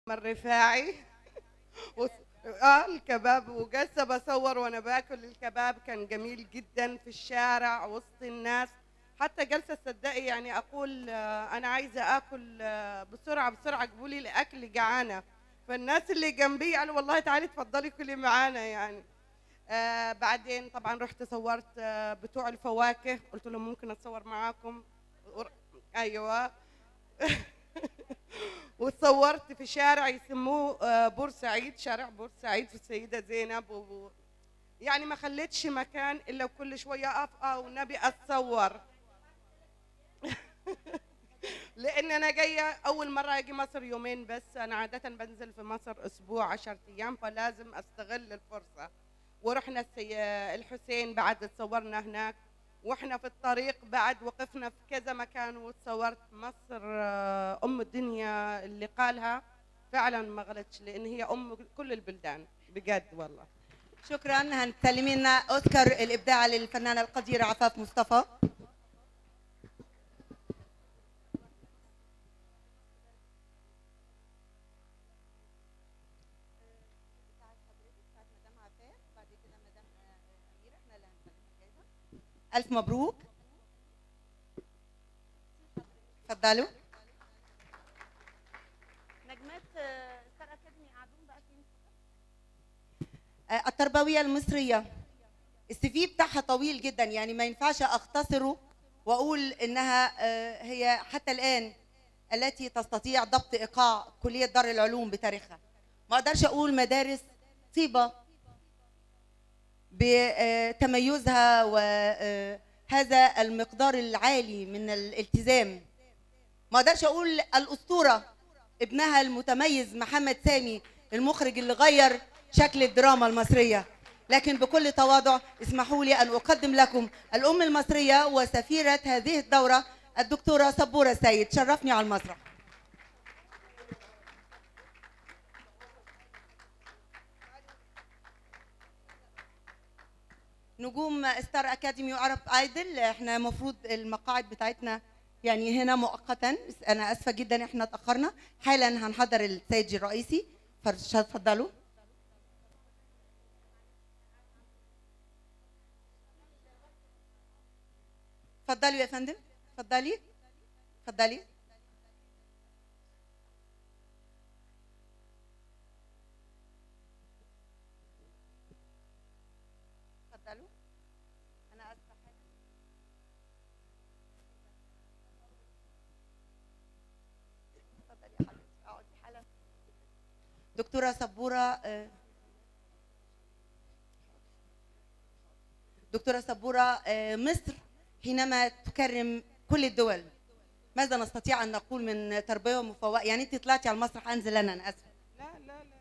الرفاعي و... اه الكباب وجالسه بصور وانا باكل الكباب كان جميل جدا في الشارع وسط الناس حتى جالسه تصدقي يعني اقول آه، انا عايزه اكل آه، بسرعه بسرعه جيبوا لي الاكل جعانه فالناس اللي جنبي قالوا والله تعالي اتفضلي كلي معانا يعني آه بعدين طبعا رحت صورت آه بتوع الفواكه قلت لهم ممكن اتصور معاكم ور- ايوه وتصورت في شارع يسموه آه، بورسعيد شارع بورسعيد في السيدة زينب و... يعني ما خليتش مكان إلا وكل شوية أقف آه والنبي أتصور لأن أنا جاية أول مرة أجي مصر يومين بس أنا عادة بنزل في مصر أسبوع عشرة أيام فلازم أستغل الفرصة ورحنا السي... الحسين بعد اتصورنا هناك واحنا في الطريق بعد وقفنا في كذا مكان وتصورت مصر آه، ام الدنيا اللي قالها فعلا ما غلطش لان هي ام كل البلدان بجد والله شكرا هنسلمي لنا اوسكار الابداع للفنانه القديره عفاف مصطفى الف مبروك اتفضلوا نجمات آه، ستار اكاديمي قاعدين بقى فين آه، التربويه المصريه السي في بتاعها طويل جدا يعني ما ينفعش اختصره واقول انها آه، هي حتى الان التي تستطيع ضبط ايقاع كليه دار العلوم بتاريخها ما اقدرش اقول مدارس طيبه بتميزها وهذا المقدار العالي من الالتزام ما اقدرش اقول الاسطوره ابنها المتميز محمد سامي المخرج اللي غير شكل الدراما المصريه لكن بكل تواضع اسمحوا لي ان اقدم لكم الام المصريه وسفيره هذه الدوره الدكتوره سبوره سيد شرفني على المسرح نجوم ستار اكاديمي وعرب ايدل احنا المفروض المقاعد بتاعتنا يعني هنا مؤقتا انا اسفه جدا احنا اتاخرنا حالا هنحضر الستيج الرئيسي فتفضلوا اتفضلوا يا فندم اتفضلي اتفضلي اتفضلوا انا اسفه حاجه اتفضلي يا حبيبتي اقعدي حالا دكتوره سبوره آه، دكتوره سبوره آه، مصر حينما تكرم كل الدول ماذا نستطيع ان نقول من تربيه ومفوقه يعني انت طلعتي على المسرح انزل انا انا اسفه لا لا لا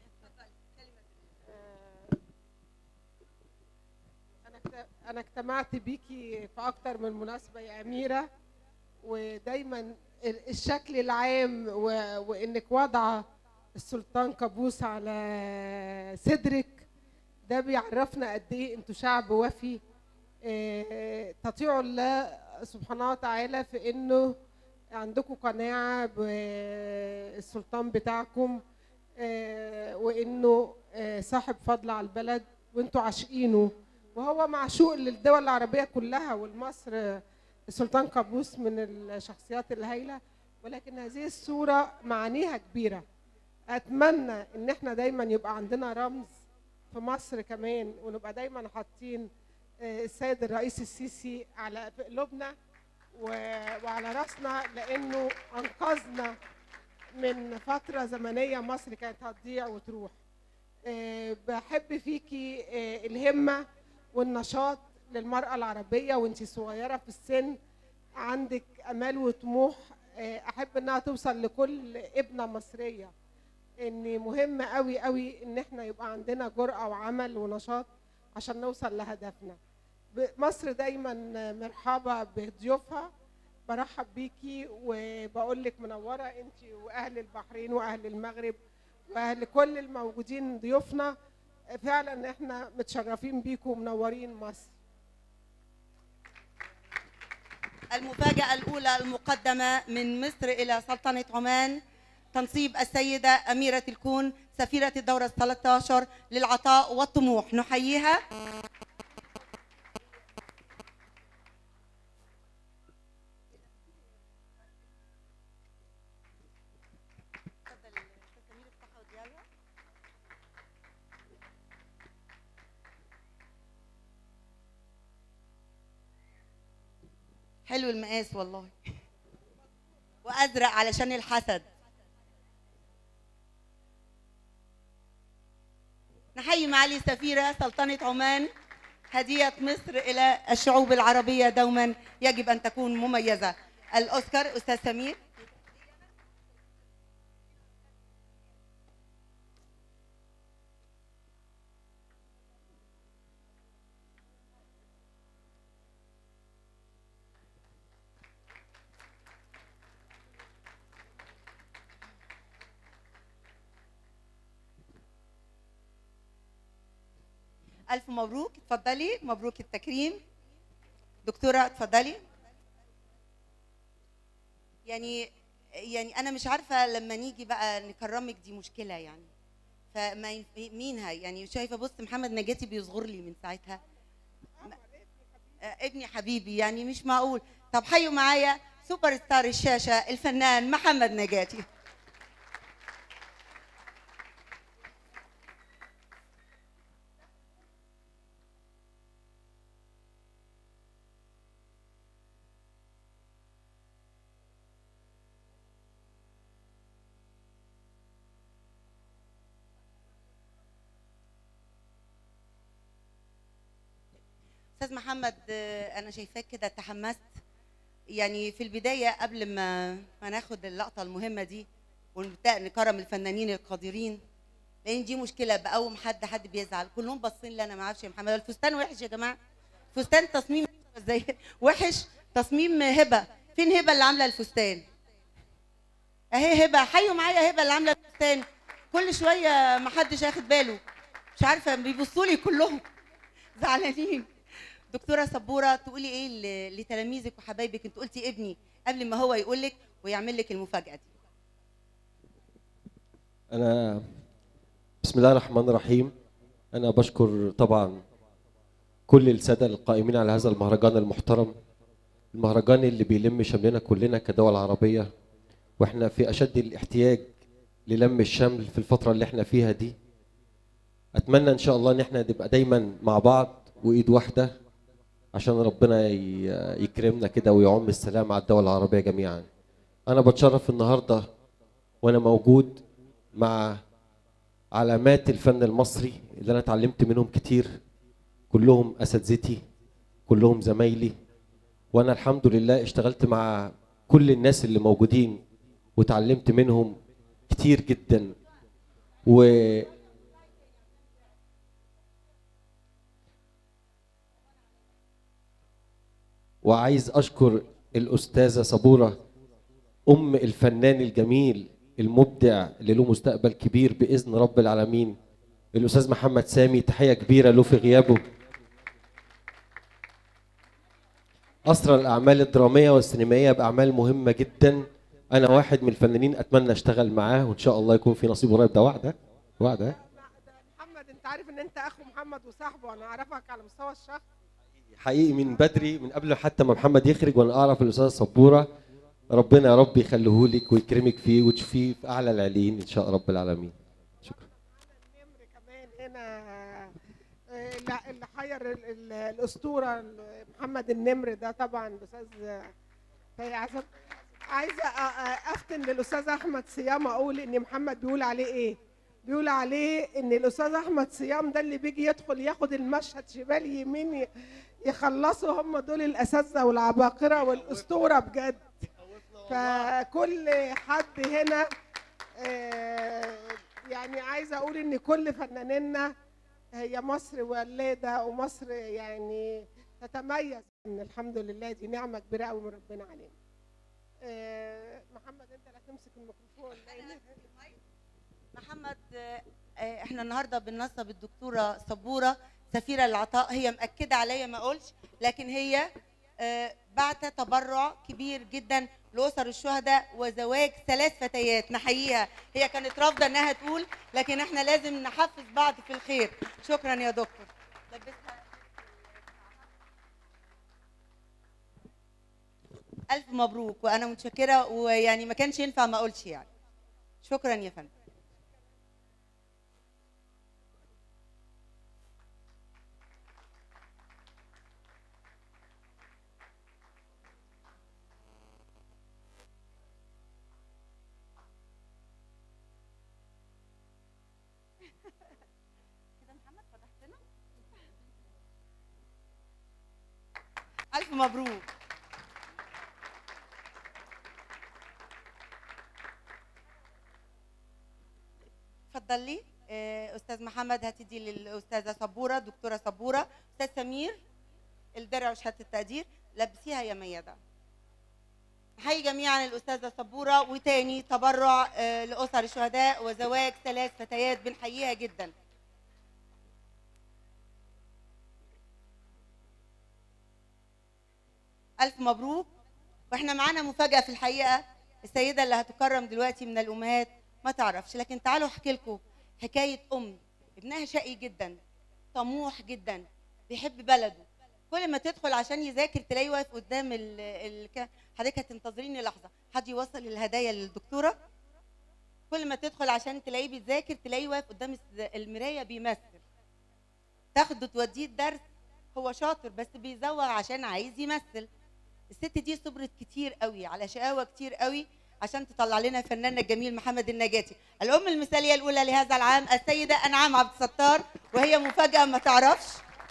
أنا اجت- أنا اجتمعت بيكي في أكتر من مناسبة يا أميرة ودايما ال- الشكل العام و- وإنك واضعة السلطان قابوس على صدرك ده بيعرفنا قد إيه أنتوا شعب وفي آه، تطيعوا الله سبحانه وتعالى في إنه عندكم قناعة بالسلطان بتاعكم آه، وإنه آه، صاحب فضل على البلد وانتوا عاشقينه وهو معشوق للدول العربية كلها والمصر آه، السلطان قابوس من الشخصيات الهايلة ولكن هذه الصورة معانيها كبيرة أتمنى إن احنا دايما يبقى عندنا رمز في مصر كمان ونبقى دايما حاطين آه، السيد الرئيس السيسي على في قلوبنا و- وعلى راسنا لأنه أنقذنا من فترة زمنية مصر كانت هتضيع وتروح آه، بحب فيكي آه، الهمة والنشاط للمرأة العربية وانتي صغيرة في السن عندك أمال وطموح آه، أحب إنها توصل لكل ابنة مصرية إن مهم قوي قوي إن إحنا يبقى عندنا جرأة وعمل ونشاط عشان نوصل لهدفنا ب- مصر دايما مرحبة بضيوفها برحب بيكي وبقول لك منوره انت واهل البحرين واهل المغرب واهل كل الموجودين ضيوفنا فعلا احنا متشرفين بيكم ومنورين مصر المفاجأة الأولى المقدمة من مصر إلى سلطنة عمان تنصيب السيدة أميرة الكون سفيرة الدورة 13 للعطاء والطموح نحييها حلو المقاس والله وازرق علشان الحسد نحيي معالي السفيره سلطنه عمان هديه مصر الى الشعوب العربيه دوما يجب ان تكون مميزه الاوسكار استاذ سمير الف مبروك اتفضلي مبروك التكريم دكتوره اتفضلي يعني يعني انا مش عارفه لما نيجي بقى نكرمك دي مشكله يعني فما ينف- مين هاي يعني شايفه بص محمد نجاتي بيصغر لي من ساعتها آه، ابني حبيبي يعني مش معقول طب حيوا معايا سوبر ستار الشاشه الفنان محمد نجاتي استاذ محمد آه، انا شايفاك كده تحمست يعني في البدايه قبل ما ما ناخد اللقطه المهمه دي ونبدا نكرم الفنانين القادرين لان دي مشكله بقوم حد حد بيزعل كلهم باصين لي انا ما اعرفش يا محمد الفستان وحش يا جماعه فستان تصميم ازاي وحش تصميم هبه فين هبه اللي عامله الفستان اهي هبه حيوا معايا هبه اللي عامله الفستان كل شويه ما حدش اخد باله مش عارفه بيبصوا لي كلهم زعلانين دكتوره سبوره تقولي ايه ل- لتلاميذك وحبايبك انت قلتي ابني قبل ما هو يقول لك ويعمل لك المفاجاه دي أنا بسم الله الرحمن الرحيم أنا بشكر طبعا كل السادة القائمين على هذا المهرجان المحترم المهرجان اللي بيلم شملنا كلنا كدول عربية وإحنا في أشد الاحتياج للم الشمل في الفترة اللي إحنا فيها دي أتمنى إن شاء الله إن إحنا نبقى دايما مع بعض وإيد واحدة عشان ربنا ي- يكرمنا كده ويعم السلام على الدول العربية جميعا أنا بتشرف النهاردة وأنا موجود مع علامات الفن المصري اللي انا اتعلمت منهم كتير كلهم اساتذتي كلهم زمايلي وانا الحمد لله اشتغلت مع كل الناس اللي موجودين وتعلمت منهم كتير جدا و وعايز اشكر الاستاذه صبوره ام الفنان الجميل المبدع اللي له مستقبل كبير باذن رب العالمين الاستاذ محمد سامي تحيه كبيره له في غيابه اسرى الاعمال الدراميه والسينمائيه باعمال مهمه جدا انا واحد من الفنانين اتمنى اشتغل معاه وان شاء الله يكون في نصيب قريب ده وعده وعده لا، ده محمد انت عارف ان انت اخو محمد وصاحبه انا اعرفك على مستوى الشخص حقيقي من بدري من قبل حتى ما محمد يخرج وانا اعرف الاستاذ صبوره ربنا يا رب يخليه لك ويكرمك فيه وتشوفيه في اعلى العليين ان شاء رب العالمين شكرا النمر كمان هنا آه، لا، اللي حير ال- ال- الاسطوره ال- محمد النمر ده طبعا الاستاذ طيب عايزه عايزه أ- أ- افتن للاستاذ احمد صيام اقول ان محمد بيقول عليه ايه بيقول عليه ان الاستاذ احمد صيام ده اللي بيجي يدخل ياخد المشهد شمال يمين ي- يخلصوا هم دول الاساتذه والعباقره والاسطوره بجد فكل حد هنا آه، يعني عايزه اقول ان كل فنانينا هي مصر ولاده ومصر يعني تتميز ان الحمد لله دي نعمه كبيره قوي من ربنا علينا آه، محمد انت اللي هتمسك الميكروفون لأن- محمد آه، آه، احنا النهارده بننصب الدكتوره سبوره سفيره للعطاء هي مأكده عليا ما اقولش لكن هي آه، بعت تبرع كبير جدا لأسر الشهداء وزواج ثلاث فتيات نحييها هي كانت رافضة انها تقول لكن احنا لازم نحفز بعض في الخير شكرا يا دكتور لبسها ألف مبروك وأنا متشكرة ويعني ما كانش ينفع ما أقولش يعني شكرا يا فندم ألف مبروك اتفضلي آه، استاذ محمد هتدي للاستاذه صبوره دكتوره صبوره استاذ سمير الدرع وشهاده التقدير لبسيها يا ميادة نحيي جميعا الاستاذه صبوره وتاني تبرع آه، لاسر الشهداء وزواج ثلاث فتيات بنحييها جدا الف مبروك واحنا معانا مفاجاه في الحقيقه السيده اللي هتكرم دلوقتي من الامهات ما تعرفش لكن تعالوا احكي لكم حكايه ام ابنها شقي جدا طموح جدا بيحب بلده كل ما تدخل عشان يذاكر تلاقيه واقف قدام ال ال حضرتك هتنتظريني لحظه حد يوصل الهدايا للدكتوره كل ما تدخل عشان تلاقيه بيذاكر تلاقيه واقف قدام الس- المرايه بيمثل تاخده توديه الدرس هو شاطر بس بيزوغ عشان عايز يمثل الست دي صبرت كتير قوي على شقاوه كتير قوي عشان تطلع لنا فناننا الجميل محمد النجاتي الام المثاليه الاولى لهذا العام السيده انعام عبد الستار وهي مفاجاه ما تعرفش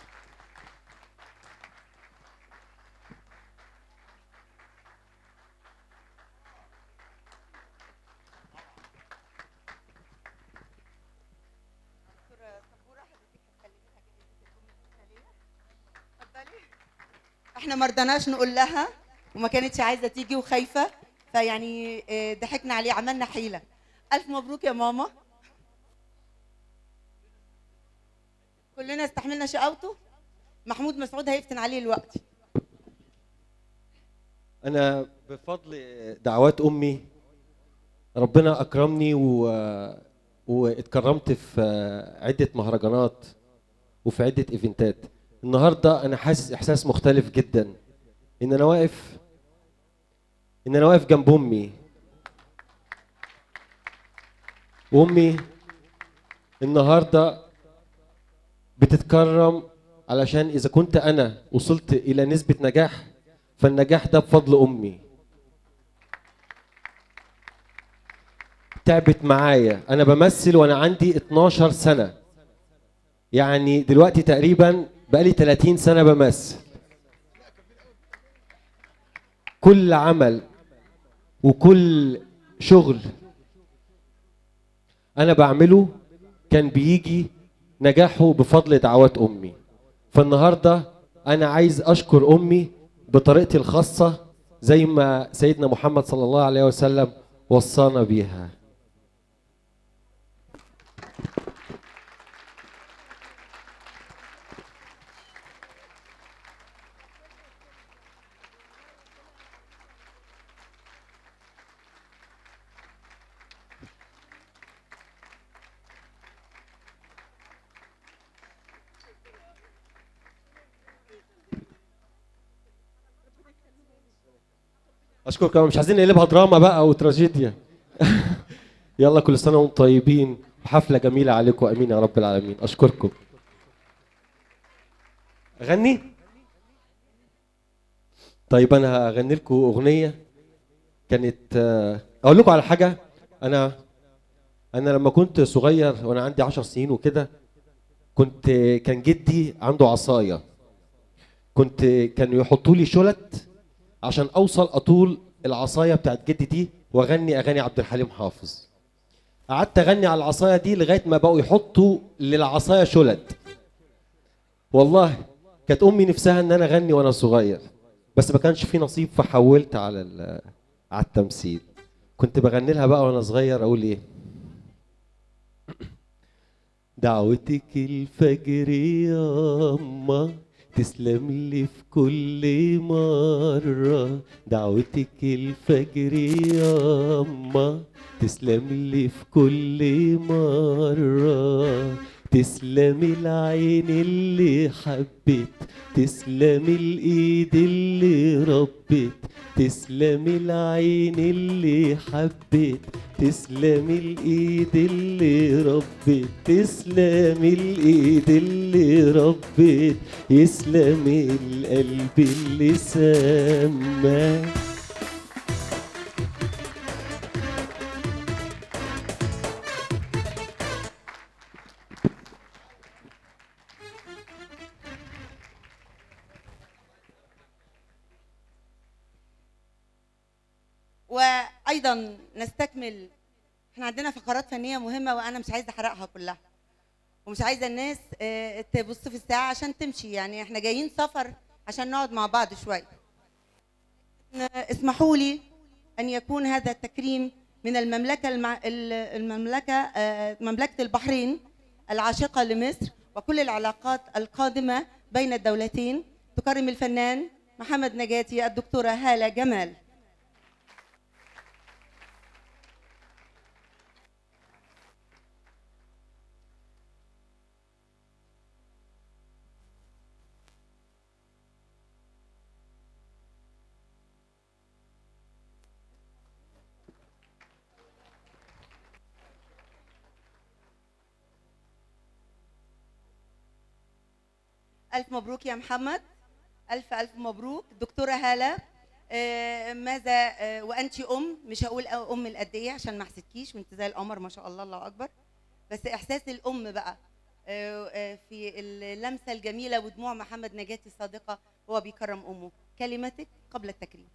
احنا ما رضناش نقول لها وما كانتش عايزه تيجي وخايفه فيعني آه، ضحكنا عليه عملنا حيله الف مبروك يا ماما كلنا استحملنا شقاوته محمود مسعود هيفتن عليه الوقت انا بفضل دعوات امي ربنا اكرمني و... واتكرمت في عده مهرجانات وفي عده ايفنتات النهارده انا حاسس احساس مختلف جدا ان انا واقف ان انا واقف جنب امي وامي النهارده بتتكرم علشان اذا كنت انا وصلت الى نسبه نجاح فالنجاح ده بفضل امي تعبت معايا انا بمثل وانا عندي 12 سنه يعني دلوقتي تقريبا بقالي 30 سنه بمثل كل عمل وكل شغل انا بعمله كان بيجي نجاحه بفضل دعوات امي فالنهارده انا عايز اشكر امي بطريقتي الخاصه زي ما سيدنا محمد صلى الله عليه وسلم وصانا بيها اشكرك أوي. مش عايزين نقلبها دراما بقى وتراجيديا يلا كل سنه وانتم طيبين حفله جميله عليكم امين يا رب العالمين اشكركم اغني طيب انا هغني لكم اغنيه كانت آه، اقول لكم على حاجه انا انا لما كنت صغير وانا عندي عشر سنين وكده كنت كان جدي عنده عصايه كنت كانوا يحطوا لي شلت عشان اوصل اطول العصايه بتاعت جدي دي واغني اغاني عبد الحليم حافظ قعدت اغني على العصايه دي لغايه ما بقوا يحطوا للعصايه شلت والله كانت امي نفسها ان انا اغني وانا صغير بس ما كانش في نصيب فحولت على ال- على التمثيل كنت بغني لها بقى وانا صغير اقول ايه دعوتك الفجر يا أما تسلم لي في كل مرة دعوتك الفجر يا أما تسلم لي في كل مرة تسلم العين اللي حبت تسلم الايد اللي ربت تسلم العين اللي حبت تسلم الايد اللي ربت تسلم الايد اللي ربت يسلم القلب اللي سمى وايضا نستكمل احنا عندنا فقرات فنيه مهمه وانا مش عايزه احرقها كلها ومش عايزه الناس آه، تبص في الساعه عشان تمشي يعني احنا جايين سفر عشان نقعد مع بعض شويه آه، اسمحوا لي ان يكون هذا التكريم من المملكه المع... ال- المملكه آه، مملكه البحرين العاشقه لمصر وكل العلاقات القادمه بين الدولتين تكرم الفنان محمد نجاتي الدكتوره هاله جمال ألف مبروك يا محمد ألف ألف مبروك دكتورة هالة آه، ماذا آه، وأنت أم مش هقول أ- أم القد إيه عشان ما أحسدكيش وأنت زي القمر ما شاء الله الله أكبر بس إحساس الأم بقى آه، آه، في اللمسة الجميلة ودموع محمد نجاتي الصادقة وهو بيكرم أمه كلمتك قبل التكريم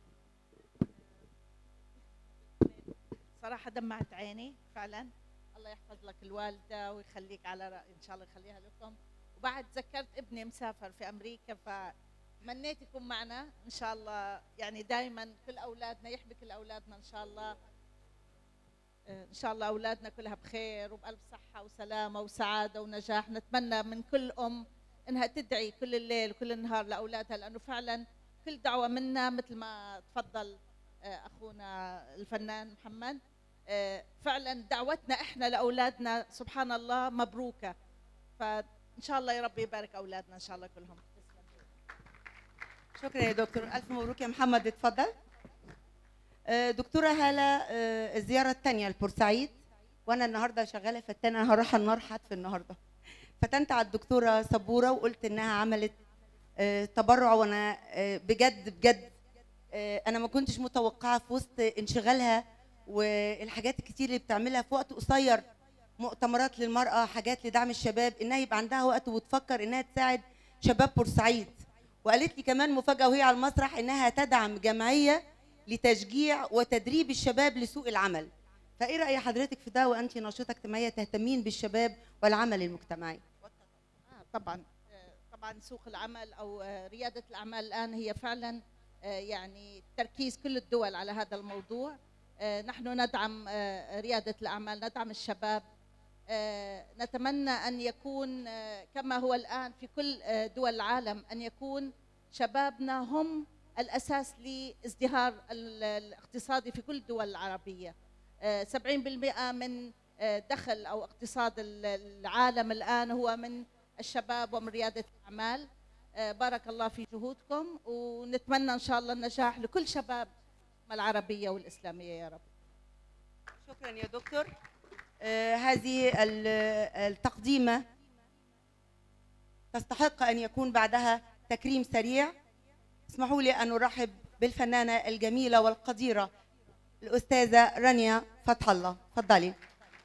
صراحة دمعت عيني فعلا الله يحفظ لك الوالدة ويخليك على رأي إن شاء الله يخليها لكم وبعد تذكرت ابني مسافر في أمريكا فمنيت يكون معنا إن شاء الله يعني دائما كل أولادنا يحبي كل أولادنا إن شاء الله آه، إن شاء الله أولادنا كلها بخير وبألف صحة وسلامة وسعادة ونجاح نتمنى من كل أم إنها تدعي كل الليل وكل النهار لأولادها لأنه فعلا كل دعوة منا مثل ما تفضل آه، أخونا الفنان محمد آه، فعلا دعوتنا احنا لاولادنا سبحان الله مبروكه فان شاء الله يا رب يبارك اولادنا ان شاء الله كلهم شكرا يا دكتور ألف مبروك يا محمد اتفضل آه، دكتورة هالة آه، الزيارة الثانية لبورسعيد وأنا النهاردة شغالة فتانة أنا هروح النار حتف النهاردة فتنت على الدكتورة سبورة وقلت إنها عملت آه، تبرع وأنا آه، بجد بجد آه، أنا ما كنتش متوقعة في وسط انشغالها والحاجات الكتير اللي بتعملها في وقت قصير مؤتمرات للمرأة حاجات لدعم الشباب إنها يبقى عندها وقت وتفكر إنها تساعد شباب بورسعيد وقالت لي كمان مفاجأة وهي على المسرح إنها تدعم جمعية لتشجيع وتدريب الشباب لسوق العمل فإيه رأي حضرتك في ده وأنت ناشطة اجتماعية تهتمين بالشباب والعمل المجتمعي آه، طبعا آه، طبعا سوق العمل او آه، رياده الاعمال الان هي فعلا آه، يعني تركيز كل الدول على هذا الموضوع آه، نحن ندعم آه، رياده الاعمال ندعم الشباب آه، نتمنى ان يكون آه، كما هو الان في كل آه، دول العالم ان يكون شبابنا هم الاساس لازدهار ال- الاقتصادي في كل الدول العربيه آه، 70% من آه، دخل او اقتصاد ال- العالم الان هو من الشباب ومن رياده الاعمال آه، بارك الله في جهودكم ونتمنى ان شاء الله النجاح لكل شباب العربيه والاسلاميه يا رب شكرا يا دكتور آه هذه ال- التقديمة تستحق أن يكون بعدها تكريم سريع اسمحوا لي أن أرحب بالفنانة الجميلة والقديرة الأستاذة رانيا فتح الله تفضلي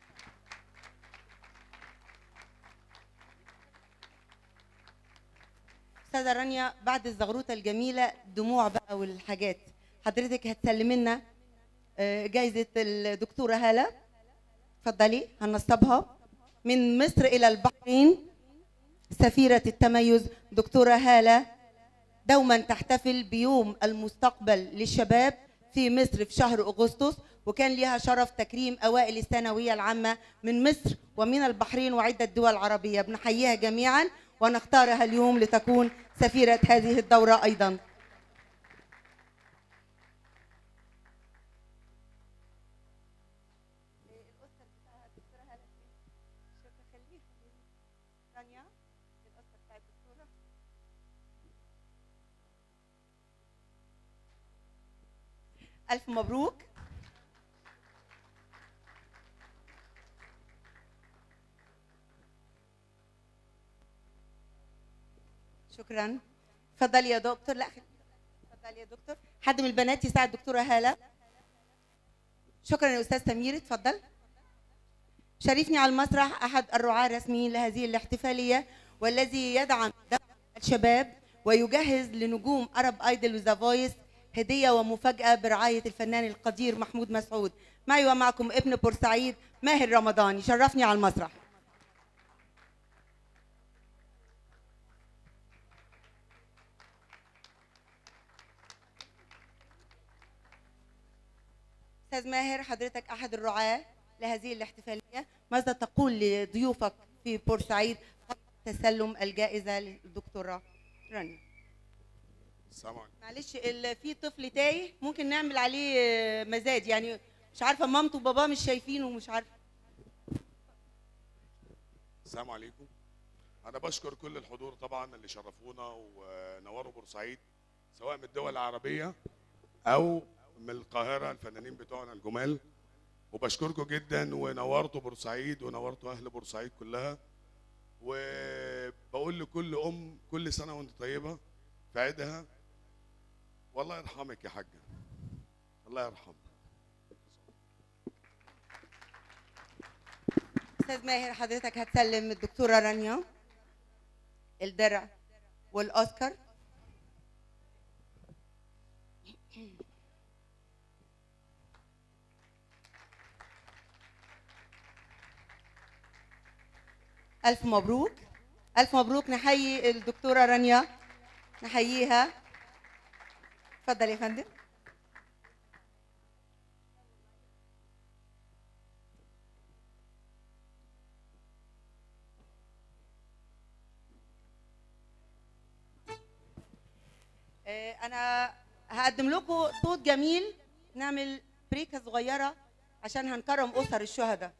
أستاذة رانيا بعد الزغروطة الجميلة دموع بقى والحاجات حضرتك هتسلمي لنا آه، جايزة الدكتورة هالة اتفضلي هنصبها من مصر إلى البحرين سفيرة التميز دكتورة هالة دوما تحتفل بيوم المستقبل للشباب في مصر في شهر أغسطس وكان لها شرف تكريم أوائل الثانوية العامة من مصر ومن البحرين وعدة دول عربية بنحييها جميعا ونختارها اليوم لتكون سفيرة هذه الدورة أيضا ألف مبروك شكرا اتفضلي يا دكتور لا خلي- اتفضلي يا دكتور حد من البنات يساعد الدكتوره هاله شكرا يا استاذ سمير اتفضل شرفني على المسرح احد الرعاة الرسميين لهذه الاحتفاليه والذي يدعم دعم الشباب ويجهز لنجوم ارب ايدل وذا فويس هديه ومفاجاه برعايه الفنان القدير محمود مسعود معي ومعكم ابن بورسعيد ماهر رمضان يشرفني على المسرح استاذ ماهر حضرتك احد الرعاه لهذه الاحتفاليه ماذا تقول لضيوفك في بورسعيد قبل تسلم الجائزه للدكتوره رانيا السلام عليكم معلش ال- في طفل تايه ممكن نعمل عليه مزاد يعني مش عارفه مامته وباباه مش شايفينه ومش عارفه السلام عليكم انا بشكر كل الحضور طبعا اللي شرفونا ونوروا بورسعيد سواء من الدول العربيه او من القاهره الفنانين بتوعنا الجمال وبشكركم جدا ونورتوا بورسعيد ونورتوا اهل بورسعيد كلها وبقول لكل ام كل سنه وانت طيبه في عيدها والله يرحمك يا حاجه الله يرحمك استاذ ماهر حضرتك هتسلم الدكتوره رانيا الدرع والاوسكار الف مبروك الف مبروك نحيي الدكتوره رانيا نحييها اتفضل يا فندم آه، انا هقدم لكم صوت جميل نعمل بريكه صغيره عشان هنكرم اسر الشهداء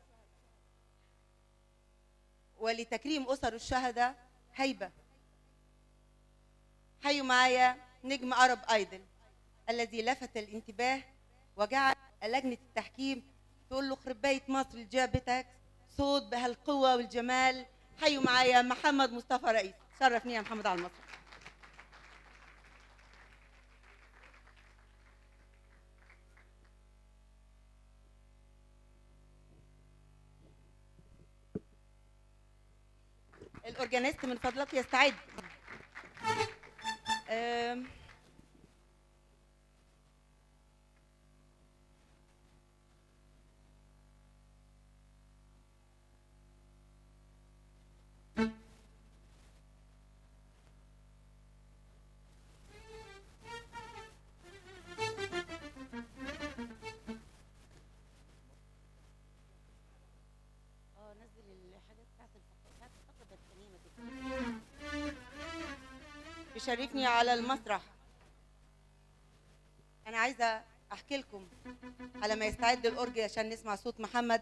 ولتكريم اسر الشهداء هيبه حيوا معايا نجم عرب ايدل الذي لفت الانتباه وجعل لجنه التحكيم تقول له خرب بيت مصر اللي جابتك صوت بهالقوه والجمال حيوا معايا محمد مصطفى رئيس شرفني يا محمد على المسرح الاورجانيست من فضلك يستعد أم، اه نزل الحاجات بتاعت الفقرات الفقره التانية كده يشرفني على المسرح انا عايزه احكي لكم على ما يستعد الاورجي عشان نسمع صوت محمد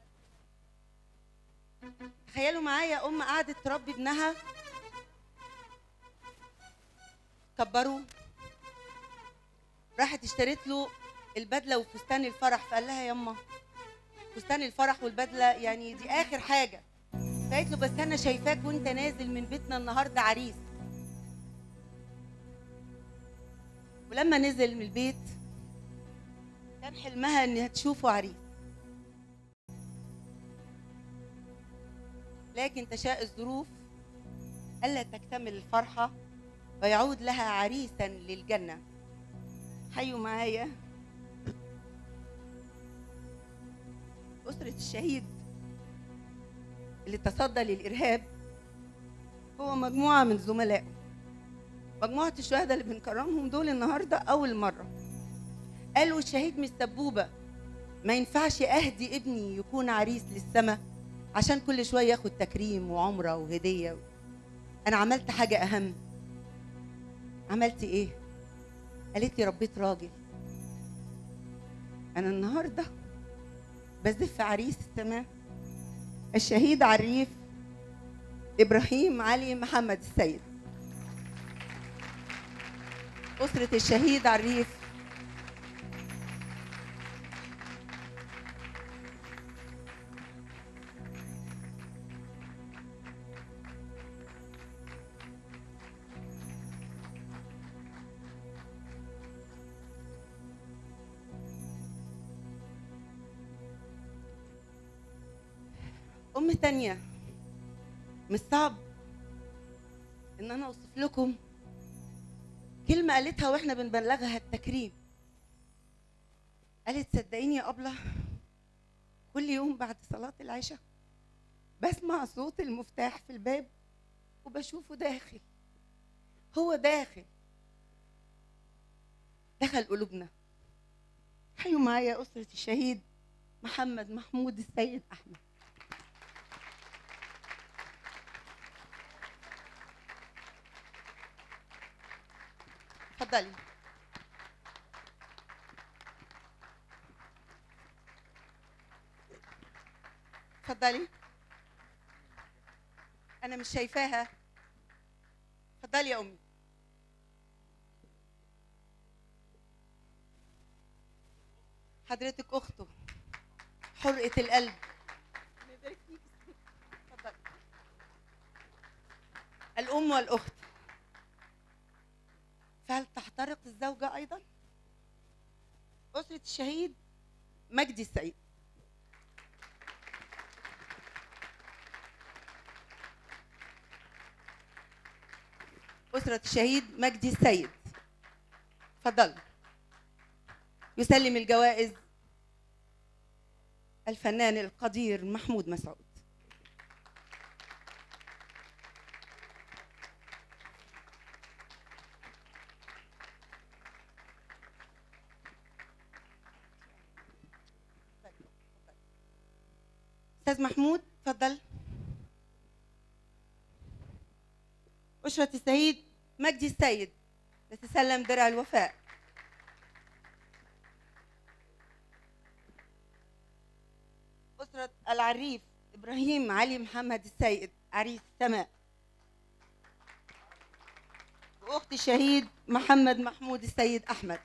تخيلوا معايا ام قعدت تربي ابنها كبروا راحت اشترت له البدله وفستان الفرح فقال لها يما فستان الفرح والبدله يعني دي اخر حاجه فقالت له بس انا شايفاك وانت نازل من بيتنا النهارده عريس ولما نزل من البيت كان حلمها انها تشوفه عريس لكن تشاء الظروف الا تكتمل الفرحه ويعود لها عريسا للجنه حيوا معايا أسرة الشهيد اللي تصدى للإرهاب هو مجموعة من زملائه مجموعة الشهداء اللي بنكرمهم دول النهاردة أول مرة قالوا الشهيد مش سبوبة ما ينفعش أهدي ابني يكون عريس للسماء عشان كل شوية ياخد تكريم وعمرة وهدية انا عملت حاجه اهم عملت ايه قالت لي ربيت راجل انا النهارده بزف عريس السماء الشهيد عريف ابراهيم علي محمد السيد اسره الشهيد عريف أم تانية مش صعب إن أنا أوصف لكم كلمة قالتها وإحنا بنبلغها التكريم قالت صدقيني يا أبلة كل يوم بعد صلاة العشاء بسمع صوت المفتاح في الباب وبشوفه داخل هو داخل دخل قلوبنا حيوا معايا أسرة الشهيد محمد محمود السيد أحمد اتفضلي اتفضلي انا مش شايفاها اتفضلي يا امي حضرتك اخته حرقة القلب اتفضلي الام والاخت فهل تحترق الزوجة أيضا؟ أسرة الشهيد مجدي السيد أسرة الشهيد مجدي السيد تفضل يسلم الجوائز الفنان القدير محمود مسعود استاذ محمود اتفضل أشرة السيد مجدي السيد تتسلم درع الوفاء أسرة العريف إبراهيم علي محمد السيد عريس السماء وأخت الشهيد محمد محمود السيد أحمد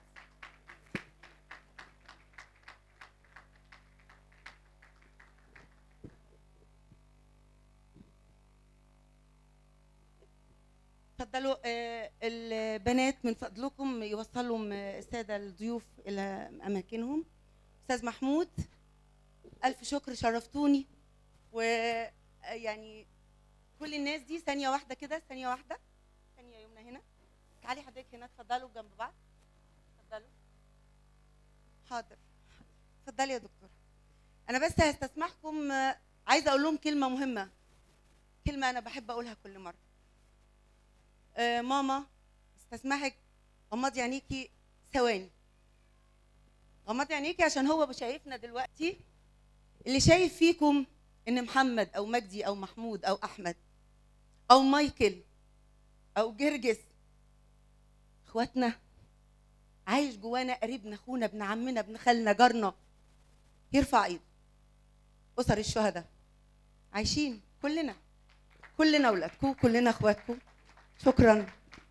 اتفضلوا آه، البنات من فضلكم يوصلوا م- الساده الضيوف الى اماكنهم استاذ محمود الف شكر شرفتوني ويعني كل الناس دي ثانيه واحده كده ثانيه واحده ثانيه يمنى هنا تعالي حضرتك هنا اتفضلوا جنب بعض اتفضلوا حاضر اتفضلي يا دكتور انا بس هستسمحكم آه، عايزه اقول لهم كلمه مهمه كلمه انا بحب اقولها كل مره آه، ماما استسمحك غمضي عينيكي ثواني غمضي عينيكي عشان هو شايفنا دلوقتي اللي شايف فيكم ان محمد او مجدي او محمود او احمد او مايكل او جرجس اخواتنا عايش جوانا قريبنا اخونا ابن عمنا ابن خالنا جارنا يرفع ايده اسر الشهداء عايشين كلنا كلنا اولادكم كلنا اخواتكم شكرا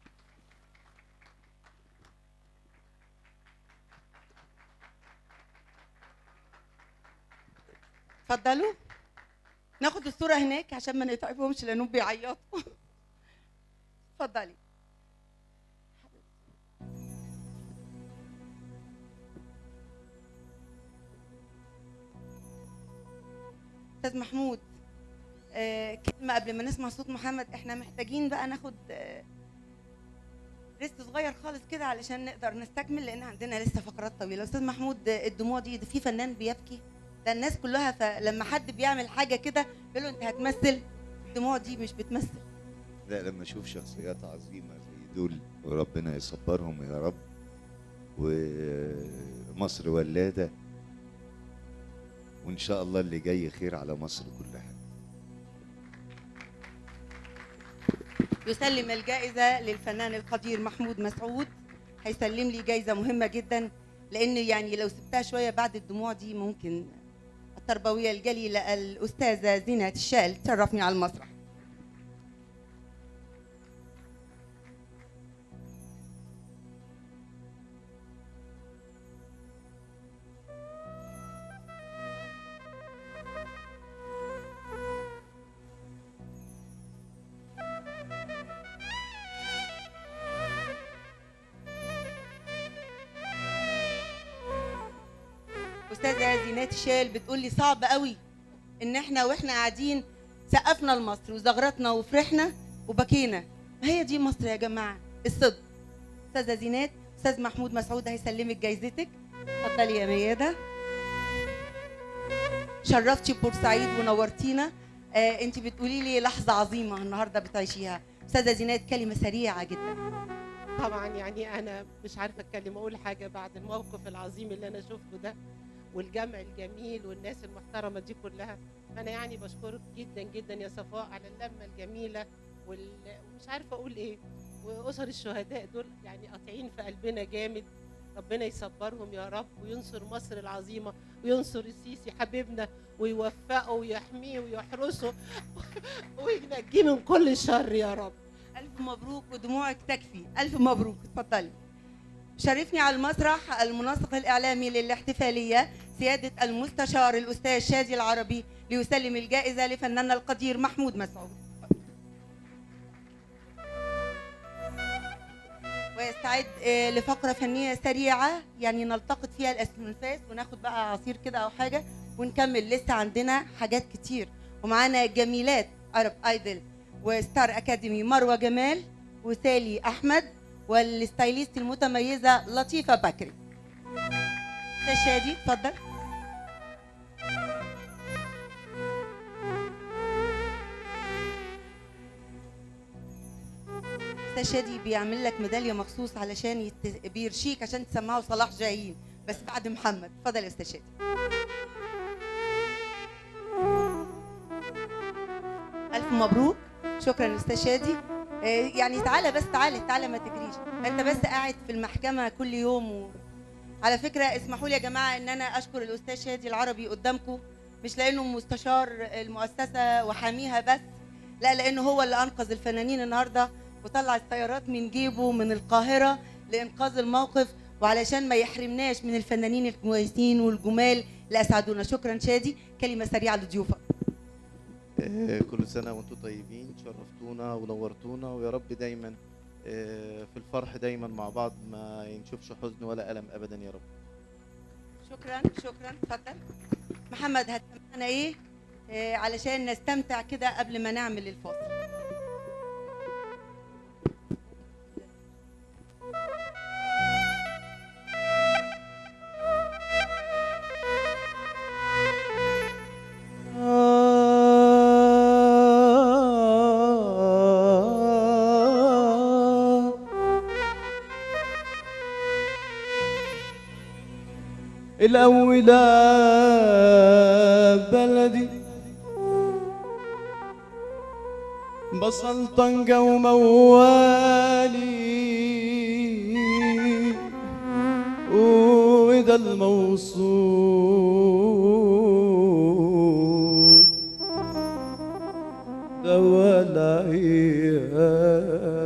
اتفضلوا ناخد الصورة هناك عشان ما نتعبهمش لانهم بيعيطوا اتفضلي استاذ محمود آه، كلمة قبل ما نسمع صوت محمد احنا محتاجين بقى ناخد آه، ريست صغير خالص كده علشان نقدر نستكمل لان عندنا لسه فقرات طويله استاذ محمود آه، الدموع دي ده في فنان بيبكي ده الناس كلها ف- لما حد بيعمل حاجه كده يقول له انت هتمثل الدموع دي مش بتمثل لا لما اشوف شخصيات عظيمه زي دول وربنا يصبرهم يا رب ومصر ولاده وان شاء الله اللي جاي خير على مصر كلها يسلم الجائزة للفنان القدير محمود مسعود هيسلم لي جائزة مهمة جدا لأن يعني لو سبتها شوية بعد الدموع دي ممكن التربوية الجليلة الأستاذة زينة الشال تشرفني على المسرح استاذه زينات الشال بتقول لي صعب قوي ان احنا واحنا قاعدين سقفنا لمصر وزغرتنا وفرحنا وبكينا ما هي دي مصر يا جماعه الصدق استاذه زينات استاذ محمود مسعود هيسلمك جايزتك اتفضلي يا مياده شرفتي بورسعيد ونورتينا آه انت بتقولي لي لحظه عظيمه النهارده بتعيشيها استاذه زينات كلمه سريعه جدا طبعا يعني انا مش عارفه اتكلم اقول حاجه بعد الموقف العظيم اللي انا شفته ده والجمع الجميل والناس المحترمه دي كلها فانا يعني بشكرك جدا جدا يا صفاء على اللمه الجميله وال- ومش عارفه اقول ايه واسر الشهداء دول يعني قاطعين في قلبنا جامد ربنا يصبرهم يا رب وينصر مصر العظيمه وينصر السيسي حبيبنا ويوفقه ويحميه ويحرسه وينجيه من كل شر يا رب الف مبروك ودموعك تكفي الف مبروك اتفضلي شرفني على المسرح المنسق الاعلامي للاحتفاليه سياده المستشار الاستاذ شادي العربي ليسلم الجائزه لفناننا القدير محمود مسعود ويستعد آه، لفقره فنيه سريعه يعني نلتقط فيها الانفاس وناخد بقى عصير كده او حاجه ونكمل لسه عندنا حاجات كتير ومعانا جميلات عرب ايدل وستار اكاديمي مروه جمال وسالي احمد والستايليست المتميزه لطيفه بكري استاذ شادي اتفضل استاذ شادي بيعمل لك ميداليه مخصوص علشان يت... بيرشيك عشان تسمعه صلاح جاهين بس بعد محمد اتفضل يا استاذ شادي الف مبروك شكرا استاذ شادي آه، يعني تعالى بس تعالى تعالى ما تجريش انت بس قاعد في المحكمه كل يوم و... على فكره اسمحوا لي يا جماعه ان انا اشكر الاستاذ شادي العربي قدامكم مش لانه مستشار المؤسسه وحاميها بس لا لانه هو اللي انقذ الفنانين النهارده وطلع السيارات من جيبه من القاهره لانقاذ الموقف وعلشان ما يحرمناش من الفنانين الكويسين والجمال اللي اسعدونا شكرا شادي كلمه سريعه لضيوفك آه، كل سنة وانتم طيبين شرفتونا ونورتونا ويا رب دايما آه، في الفرح دايما مع بعض ما ينشوفش حزن ولا ألم أبدا يا رب شكرا شكرا اتفضل محمد هتسمعنا ايه آه علشان نستمتع كده قبل ما نعمل الفاصل الأولى بلدي بصل طنجة وموالي وده الموصول ده ولا عيال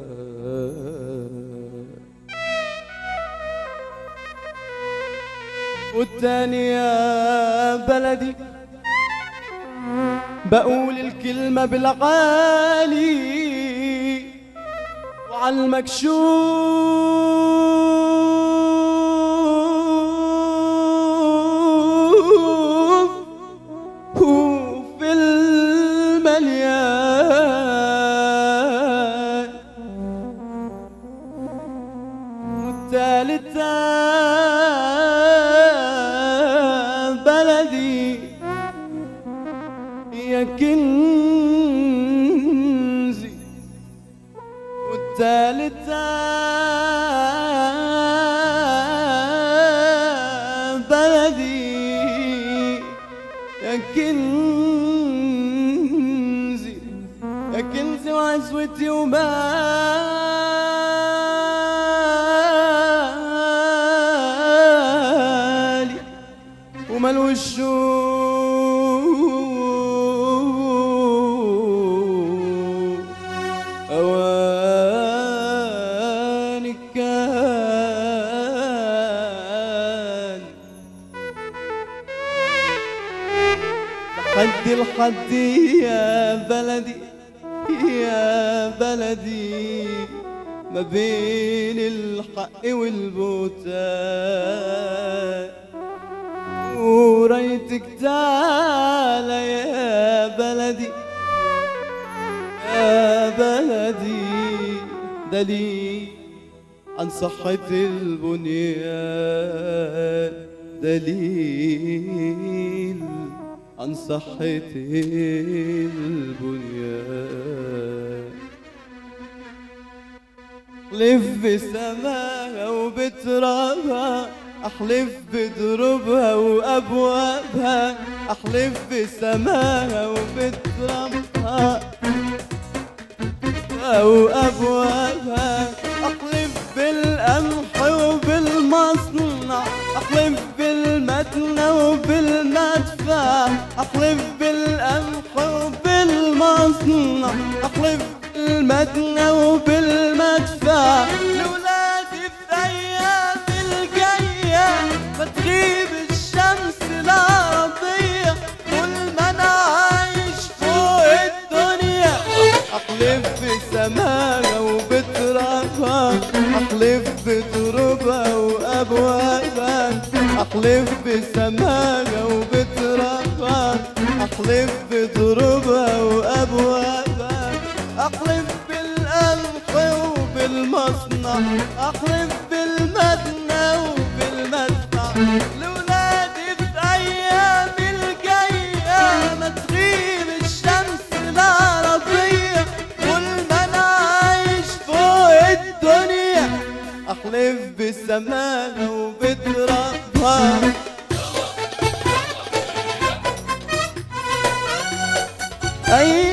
والتاني يا بلدي بقول الكلمة بالعالي وعلى المكشوف وفي المليان والتالت بلدي يا كنزي والتالت بلدي يا كنزي يا يا كنزي وعزوتي ومالي ومال وشوق أواني كان لحد الحد يا بلدي يا بلدي ما بين الحق والبهتان وريتك تعالى يا بلدي يا بلدي دليل عن صحة البنيان دليل عن صحة البنيان احلف بسماها وبترابها احلف بدروبها وابوابها احلف بسماها وبترابها وابوابها احلف بالقمح وبالمصنع احلف بالمتنى وبالمدفع احلف بالقمح وبالمصنع احلف بالمتنى وبالمدفع لولادي في ايام الجايه ما تغيب الشمس العربيه طول ما انا عايش فوق الدنيا احلف بسماها وبترابها احلف بتربها وابوابها احلف بسماها وبترابها احلف بتربها وابوابها احلف بالقمح وبالمصنع احلف بالمدنى وبالمدفع لولادي في ايام الجايه ما تغيب الشمس العربيه طول ما انا عايش فوق الدنيا احلف بسماها وبترابها اي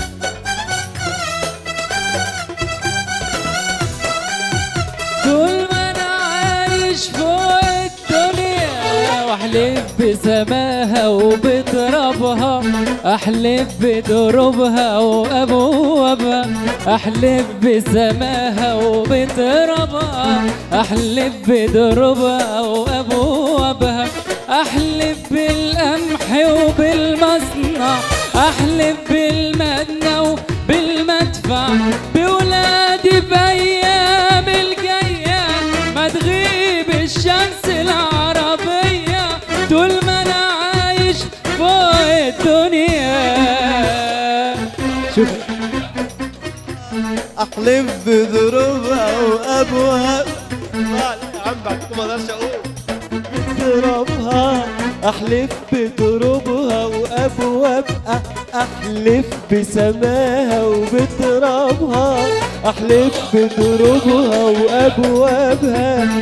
طول ما انا عايش فوق الدنيا واحلف بسماها وبترابها احلف بدروبها وابوابها احلف بسماها وبترابها احلف بدروبها وابوابها احلف بالقمح وبالمصنع احلف بالمدنى وبالمدفع بولادي بايام الجايه ما تغيب الشمس العربيه طول ما انا عايش فوق الدنيا شوف احلف بدروبها وابوابها لا يا عم بعدكم ما اقدرش اقول بترابها احلف بترابها وابوابها احلف بسماها وبترابها احلف بترابها وابوابها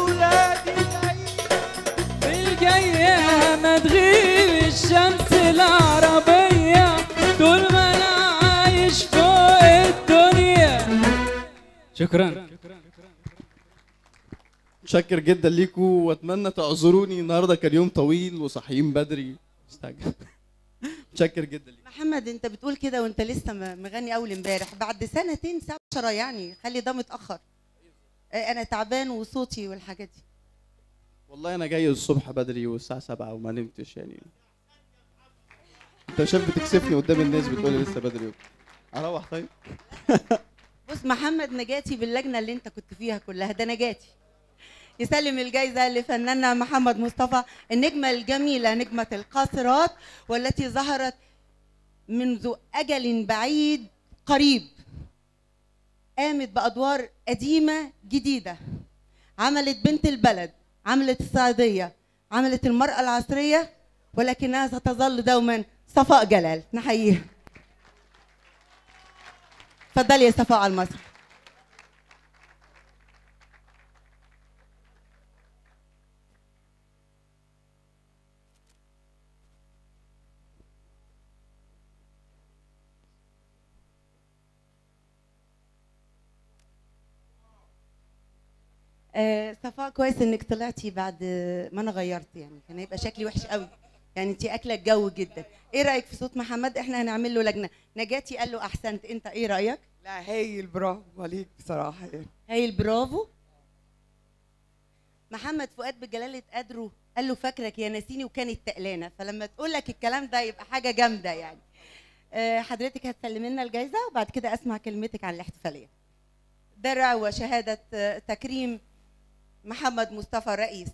الجاية ما تغيب الشمس العربية طول ما أنا عايش فوق الدنيا شكرا متشكر جدا ليكم واتمنى تعذروني النهارده كان يوم طويل وصاحيين بدري مستعجل متشكر جدا ليكم محمد انت بتقول كده وانت لسه م- مغني اول امبارح بعد سنتين سبعة عشرة يعني خلي ده متاخر آه، انا تعبان وصوتي والحاجات دي والله انا جاي الصبح بدري والساعه 7 وما نمتش يعني انت شايف بتكسفني قدام الناس بتقولي لسه بدري اروح طيب بص محمد نجاتي باللجنه اللي انت كنت فيها كلها ده نجاتي يسلم الجائزة لفناننا محمد مصطفى النجمة الجميلة نجمة القاصرات والتي ظهرت منذ أجل بعيد قريب قامت بأدوار قديمة جديدة عملت بنت البلد عملت الصعيدية عملت المرأة العصرية ولكنها ستظل دوما صفاء جلال نحييها اتفضلي يا صفاء على المسرح آه، صفاء كويس انك طلعتي بعد ما انا غيرت يعني كان هيبقى شكلي وحش قوي يعني انت اكله الجو جدا ايه رايك في صوت محمد احنا هنعمل له لجنه نجاتي قال له احسنت انت ايه رايك لا هايل برافو عليك بصراحه يعني هايل برافو محمد فؤاد بجلاله قدره قال له فاكرك يا ناسيني وكانت تقلانه فلما تقول لك الكلام ده يبقى حاجه جامده يعني آه، حضرتك هتسلمي لنا الجائزه وبعد كده اسمع كلمتك عن الاحتفاليه درع وشهاده آه، تكريم محمد مصطفى الرئيس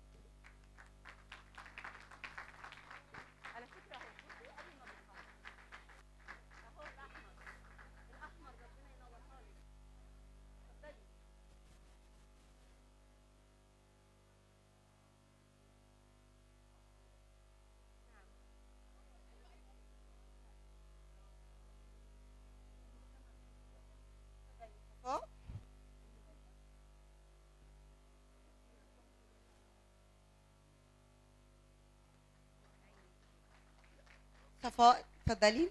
صفاء اتفضلي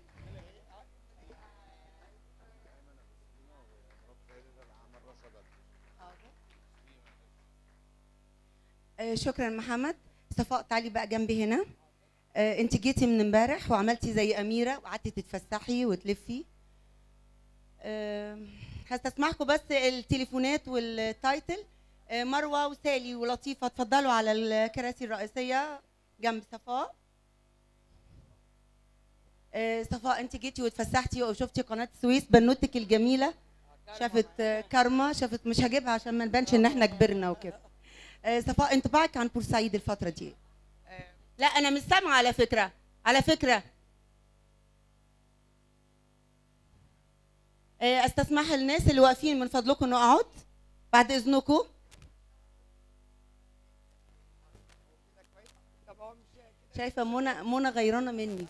آه، شكرا محمد صفاء تعالي بقى جنبي هنا آه، انت جيتي من امبارح وعملتي زي اميره وقعدتي تتفسحي وتلفي آه، هستسمعكم بس التليفونات والتايتل آه، مروه وسالي ولطيفه اتفضلوا على الكراسي الرئيسيه جنب صفاء آه، صفاء انت جيتي واتفسحتي وشفتي قناه السويس بنوتك الجميله شافت آه، كارما شافت مش هجيبها عشان ما نبانش ان احنا كبرنا وكده آه، صفاء انطباعك عن بورسعيد الفتره دي لا انا مش سامعه على فكره على فكره آه، استسمح الناس اللي واقفين من فضلكم نقعد بعد اذنكم شايفه منى منى غيرانه مني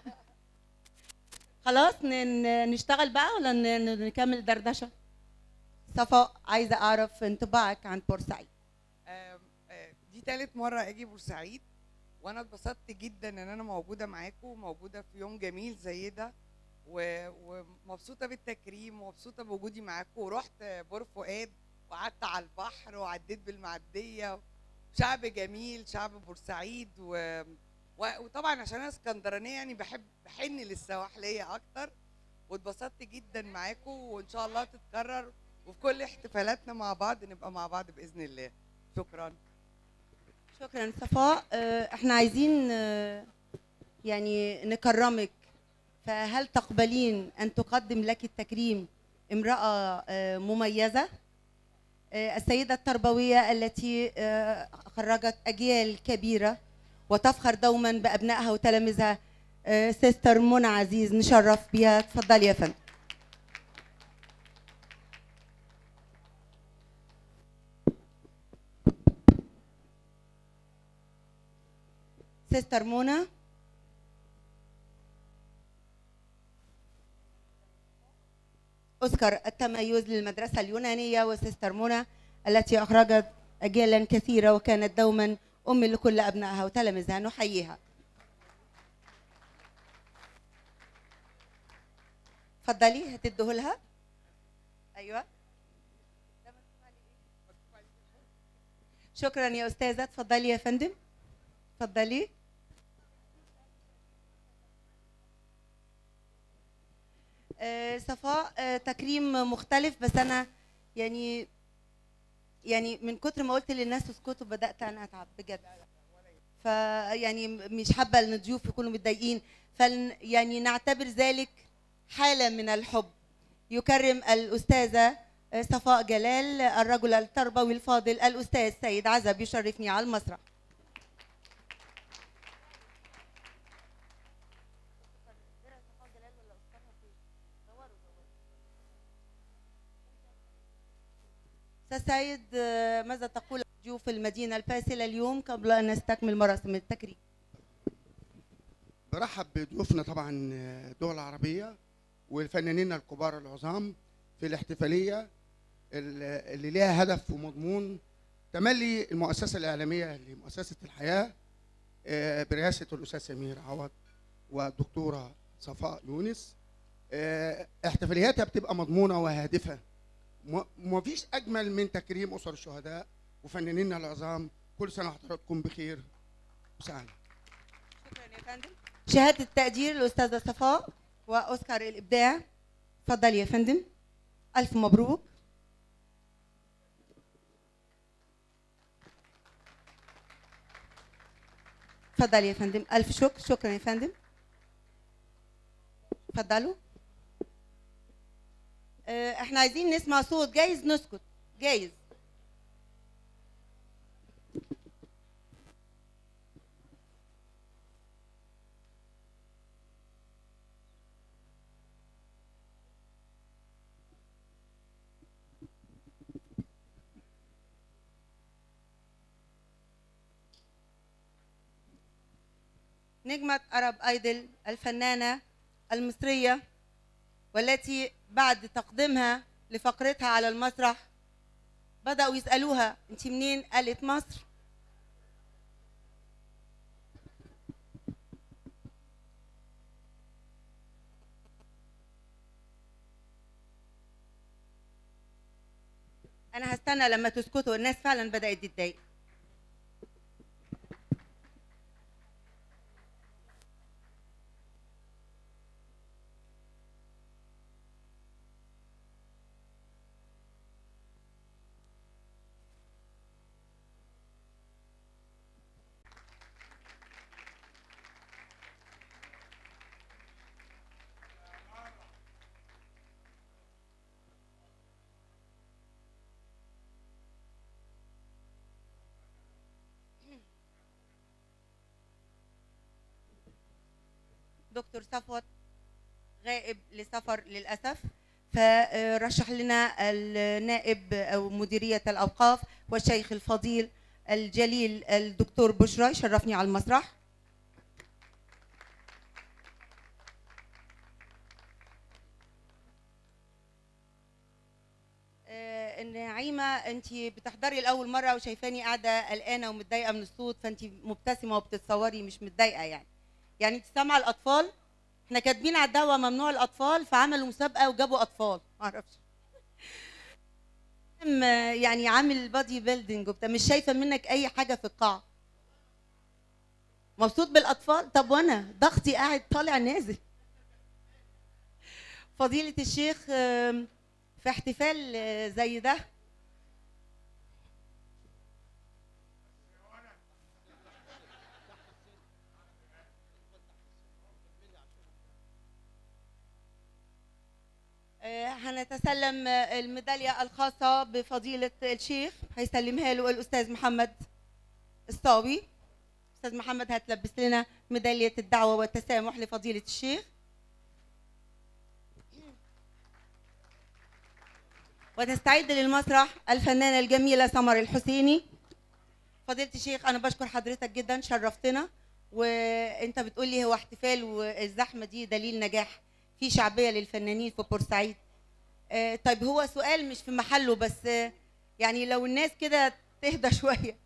خلاص ن- نشتغل بقى ولا ن- ن- نكمل دردشه صفاء عايزه اعرف انطباعك عن بورسعيد آم، آه، دي تالت مرة أجي بورسعيد وأنا اتبسطت جدا إن أنا موجودة معاكم وموجودة في يوم جميل زي ده و- ومبسوطة بالتكريم ومبسوطة بوجودي معاكم ورحت بور فؤاد وقعدت على البحر وعديت بالمعدية شعب جميل شعب بورسعيد و... و- وطبعا عشان أنا اسكندرانية يعني بحب بحن للسواحلية أكتر واتبسطت جدا معاكم وإن شاء الله تتكرر وفي كل احتفالاتنا مع بعض نبقى مع بعض بإذن الله شكرا شكرا صفاء آه، احنا عايزين آه، يعني نكرمك فهل تقبلين ان تقدم لك التكريم امراه آه، مميزه آه، السيده التربويه التي آه، خرجت اجيال كبيره وتفخر دوما بابنائها وتلاميذها آه، سيستر منى عزيز نشرف بيها اتفضلي يا فندم سيستر منى أذكر التميز للمدرسة اليونانية وسيستر منى التي أخرجت أجيالا كثيرة وكانت دوما أم لكل أبنائها وتلاميذها نحييها اتفضلي هتديه لها ايوه شكرا يا استاذه اتفضلي يا فندم اتفضلي آه، صفاء آه، تكريم مختلف بس انا يعني يعني من كتر ما قلت للناس اسكتوا بدات انا اتعب بجد فيعني مش حابه ان الضيوف يكونوا متضايقين فل يعني نعتبر ذلك حاله من الحب يكرم الاستاذه آه، صفاء جلال الرجل التربوي الفاضل الاستاذ سيد عزب يشرفني على المسرح استاذ سيد آه، ماذا تقول عن ضيوف المدينه الفاسله اليوم قبل ان نستكمل مراسم التكريم برحب بضيوفنا طبعا الدول العربية والفنانين الكبار العظام في الاحتفالية ال- اللي ليها هدف ومضمون تملي المؤسسة الإعلامية لمؤسسة الحياة آه، برئاسة الأستاذ سمير عوض والدكتورة صفاء يونس آه، احتفالياتها بتبقى مضمونة وهادفة م- ومفيش أجمل من تكريم أسر الشهداء وفنانينا العظام كل سنه وحضراتكم بخير وسهلا شكرا يا فندم شهاده التقدير الاستاذه صفاء واوسكار الابداع اتفضلي يا فندم الف مبروك اتفضلي يا فندم الف شكر شكرا يا فندم اتفضلوا آه، احنا عايزين نسمع صوت جايز نسكت جايز نجمة أرب أيدل الفنانة المصرية والتي بعد تقديمها لفقرتها على المسرح بدأوا يسألوها أنت منين؟ قالت مصر أنا هستنى لما تسكتوا الناس فعلا بدأت تتضايق دكتور صفوت غائب لسفر للأسف فرشح لنا النائب أو مديرية الأوقاف والشيخ الفضيل الجليل الدكتور بشرى يشرفني على المسرح آه، نعيمة أنت بتحضري لأول مرة وشايفاني قاعدة قلقانة ومتضايقة من الصوت فأنت مبتسمة وبتتصوري مش متضايقة يعني يعني انت سامعه الاطفال احنا كاتبين على الدعوه ممنوع الاطفال فعملوا مسابقه وجابوا اطفال معرفش أم، يعني عامل بادي بيلدينج وبتاع مش شايفه منك اي حاجه في القاعه مبسوط بالاطفال طب وانا ضغطي قاعد طالع نازل فضيله الشيخ آم، في احتفال آه، زي ده آه، هنتسلم آه، الميدالية الخاصة بفضيلة الشيخ هيسلمها له الأستاذ محمد الصاوي أستاذ محمد هتلبس لنا ميدالية الدعوة والتسامح لفضيلة الشيخ وتستعد للمسرح الفنانة الجميلة سمر الحسيني فضيلة الشيخ أنا بشكر حضرتك جدا شرفتنا وأنت بتقولي هو احتفال والزحمة دي دليل نجاح في شعبية للفنانين في بورسعيد آه، طيب هو سؤال مش في محله بس آه، يعني لو الناس كده تهدى شوية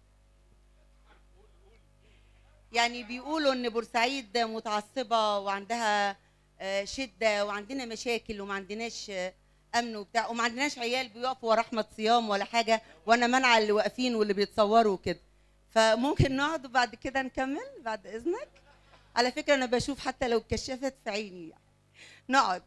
يعني بيقولوا ان بورسعيد متعصبة وعندها آه، شدة وعندنا مشاكل وما عندناش آه، امن وبتاع وما عندناش عيال بيقفوا ورا احمد صيام ولا حاجة وانا منع اللي واقفين واللي بيتصوروا وكده فممكن نقعد وبعد كده نكمل بعد اذنك على فكرة انا بشوف حتى لو اتكشفت في عيني يعني. نقعد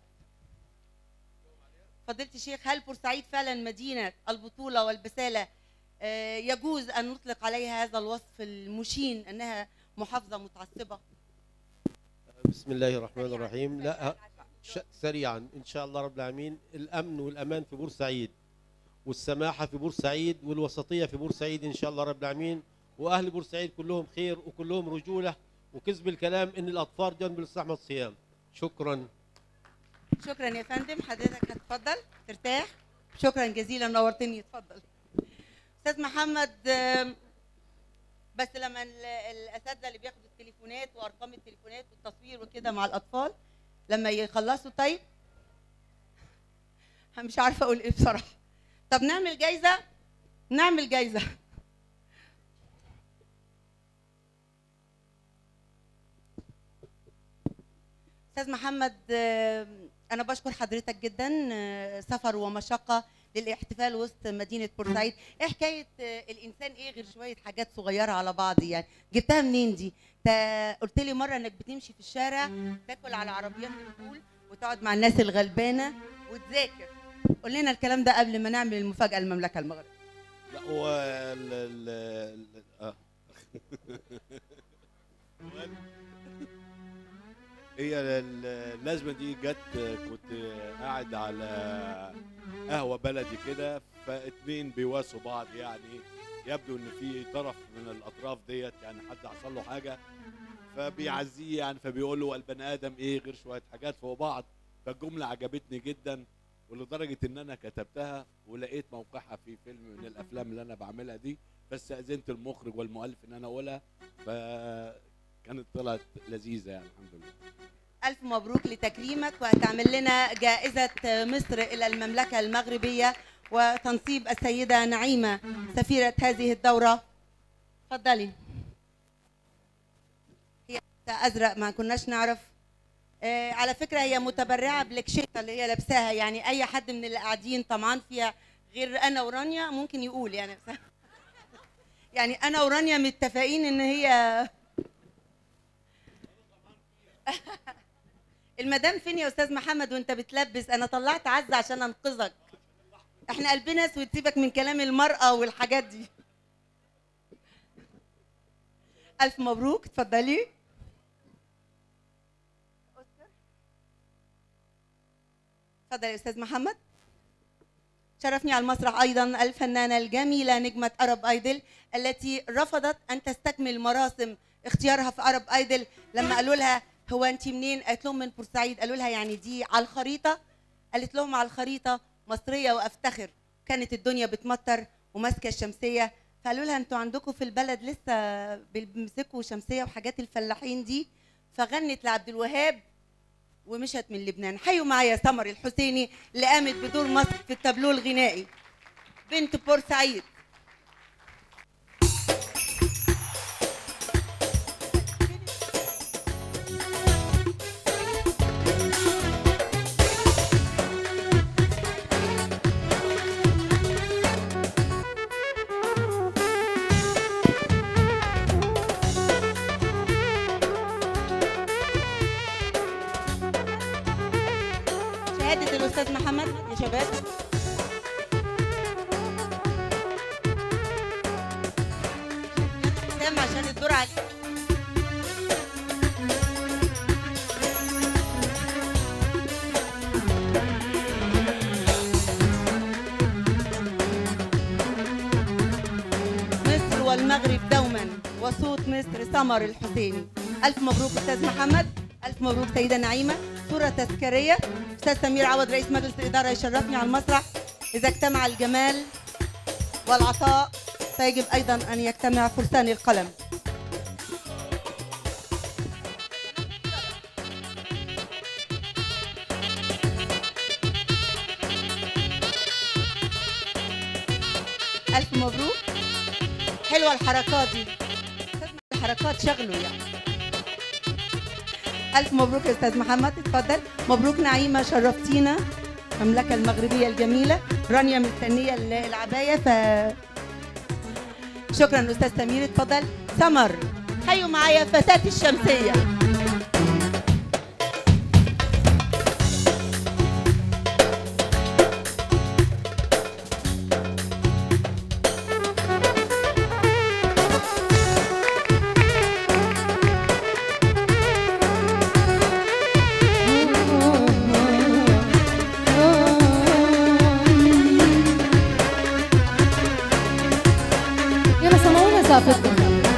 فضيلة الشيخ هل بورسعيد فعلا مدينة البطولة والبسالة آه، يجوز أن نطلق عليها هذا الوصف المشين أنها محافظة متعصبة بسم الله الرحمن الرحيم لا ش- سريعا ان شاء الله رب العالمين الامن والامان في بورسعيد والسماحه في بورسعيد والوسطيه في بورسعيد ان شاء الله رب العالمين واهل بورسعيد كلهم خير وكلهم رجوله وكذب الكلام ان الاطفال جنب الاستاذ احمد صيام شكرا شكرا يا فندم حضرتك هتفضل ترتاح شكرا جزيلا نورتني اتفضل استاذ محمد آم، بس لما ال- الاساتذه اللي بياخدوا التليفونات وارقام التليفونات والتصوير وكده مع الاطفال لما يخلصوا طيب مش عارفه اقول ايه بصراحه طب نعمل جايزه نعمل جايزه استاذ محمد آه، انا بشكر حضرتك جدا آه، سفر ومشقه للاحتفال وسط مدينه بورسعيد ايه حكايه آه، الانسان ايه غير شويه حاجات صغيره على بعض يعني جبتها منين دي تا قلت لي مره انك بتمشي في الشارع تاكل على عربيات الفول وتقعد مع الناس الغلبانه وتذاكر قول لنا الكلام ده قبل ما نعمل المفاجاه المملكه المغربيه لا هو ال ال ال اه هي ال- اللازمه دي جت كنت قاعد على قهوه بلدي كده فاتنين بيواسوا بعض يعني يبدو ان في طرف من الاطراف ديت يعني حد حصل له حاجه فبيعزيه يعني فبيقول له البني ادم ايه غير شويه حاجات فوق بعض فالجمله عجبتني جدا ولدرجه ان انا كتبتها ولقيت موقعها في فيلم من الافلام اللي انا بعملها دي فاستاذنت المخرج والمؤلف ان انا اقولها فكانت طلعت لذيذه يعني الحمد لله ألف مبروك لتكريمك وهتعمل لنا جائزة مصر إلى المملكة المغربية وتنصيب السيدة نعيمة سفيرة هذه الدورة اتفضلي هي أزرق ما كناش نعرف آه على فكرة هي متبرعة بلكشيطة اللي هي لابساها يعني أي حد من اللي قاعدين طمعان فيها غير أنا ورانيا ممكن يقول يعني يعني أنا ورانيا متفقين إن هي المدام فين يا استاذ محمد وانت بتلبس انا طلعت عزه عشان انقذك احنا قلبنا اسود سيبك من كلام المراه والحاجات دي الف مبروك اتفضلي اتفضل يا استاذ محمد شرفني على المسرح ايضا الفنانه الجميله نجمه ارب ايدل التي رفضت ان تستكمل مراسم اختيارها في ارب ايدل لما قالوا لها هو انت منين قالت لهم من بورسعيد قالوا لها يعني دي على الخريطه قالت لهم على الخريطه مصريه وافتخر كانت الدنيا بتمطر وماسكه الشمسيه فقالوا لها انتوا عندكم في البلد لسه بيمسكوا شمسيه وحاجات الفلاحين دي فغنت لعبد الوهاب ومشت من لبنان حيوا معايا سمر الحسيني اللي قامت بدور مصر في التابلو الغنائي بنت بورسعيد شهادة الأستاذ محمد يا شباب سام عشان الدور عليك مصر والمغرب دوما وصوت مصر سمر الحسيني ألف مبروك أستاذ محمد ألف مبروك سيدة نعيمة صورة تذكارية أستاذ سمير عوض رئيس مجلس الإدارة يشرفني على المسرح إذا اجتمع الجمال والعطاء فيجب أيضا أن يجتمع فرسان القلم ألف مبروك حلوة الحركات دي أستاذ الحركات شغله يعني ألف مبروك يا أستاذ محمد اتفضل مبروك نعيمة شرفتينا المملكة المغربية الجميلة رانيا مستنية ال- العباية ف شكرا أستاذ سمير اتفضل سمر حيوا معايا فتاة الشمسية يلا سمعونا زافتكم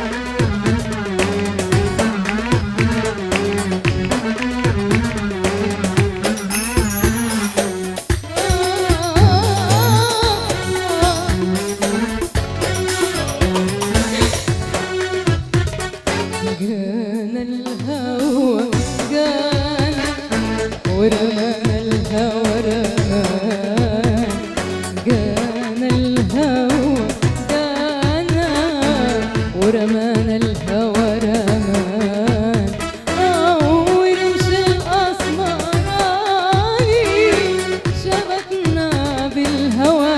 جانا الهوى جانا ورمانا الهوى رمانا جانا الهوى جانا ورمانا الهوى رمان ورمش الأسمراني شبكنا بالهوى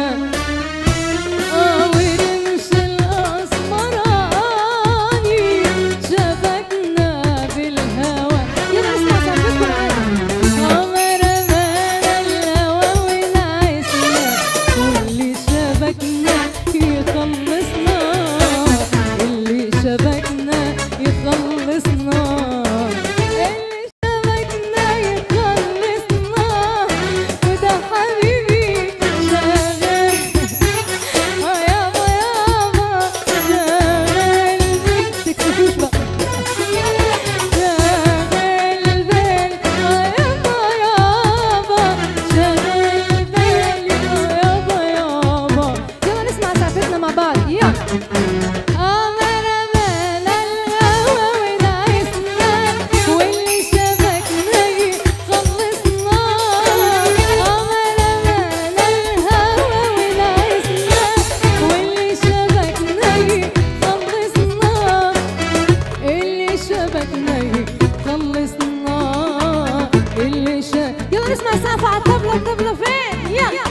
نقف على الطبلة الطبلة فين يلا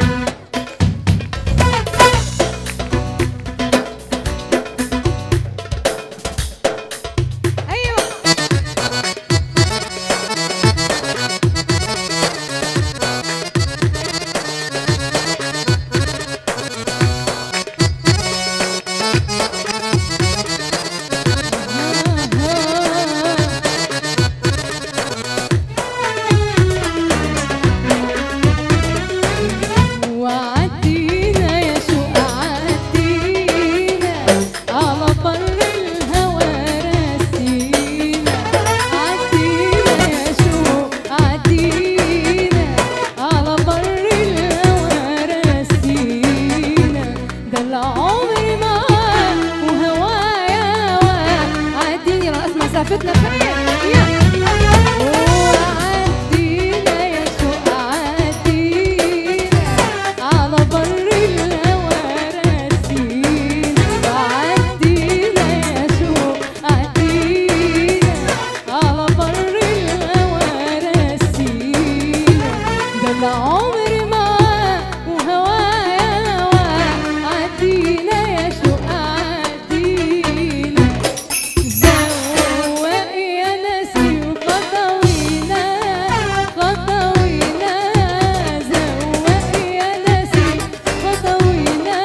ايوه وعدينا يا شوق عدينا على بر الهوى راسينا عدينا يا شوق عدينا على بر الهوى راسينا ده العمر معاك وهوايا هواك عديني رأس مسافتنا فين وعدينا يا شوق عدينا على بر الهوى راسينا وعدينا يا شوق عدينا على بر الهوى راسينا ده العمر معاك وهوايا هواك عدينا يا شوق عدينا زوق يا ناسي وخطوينا خطوينا زوق يا ناسي خطوينا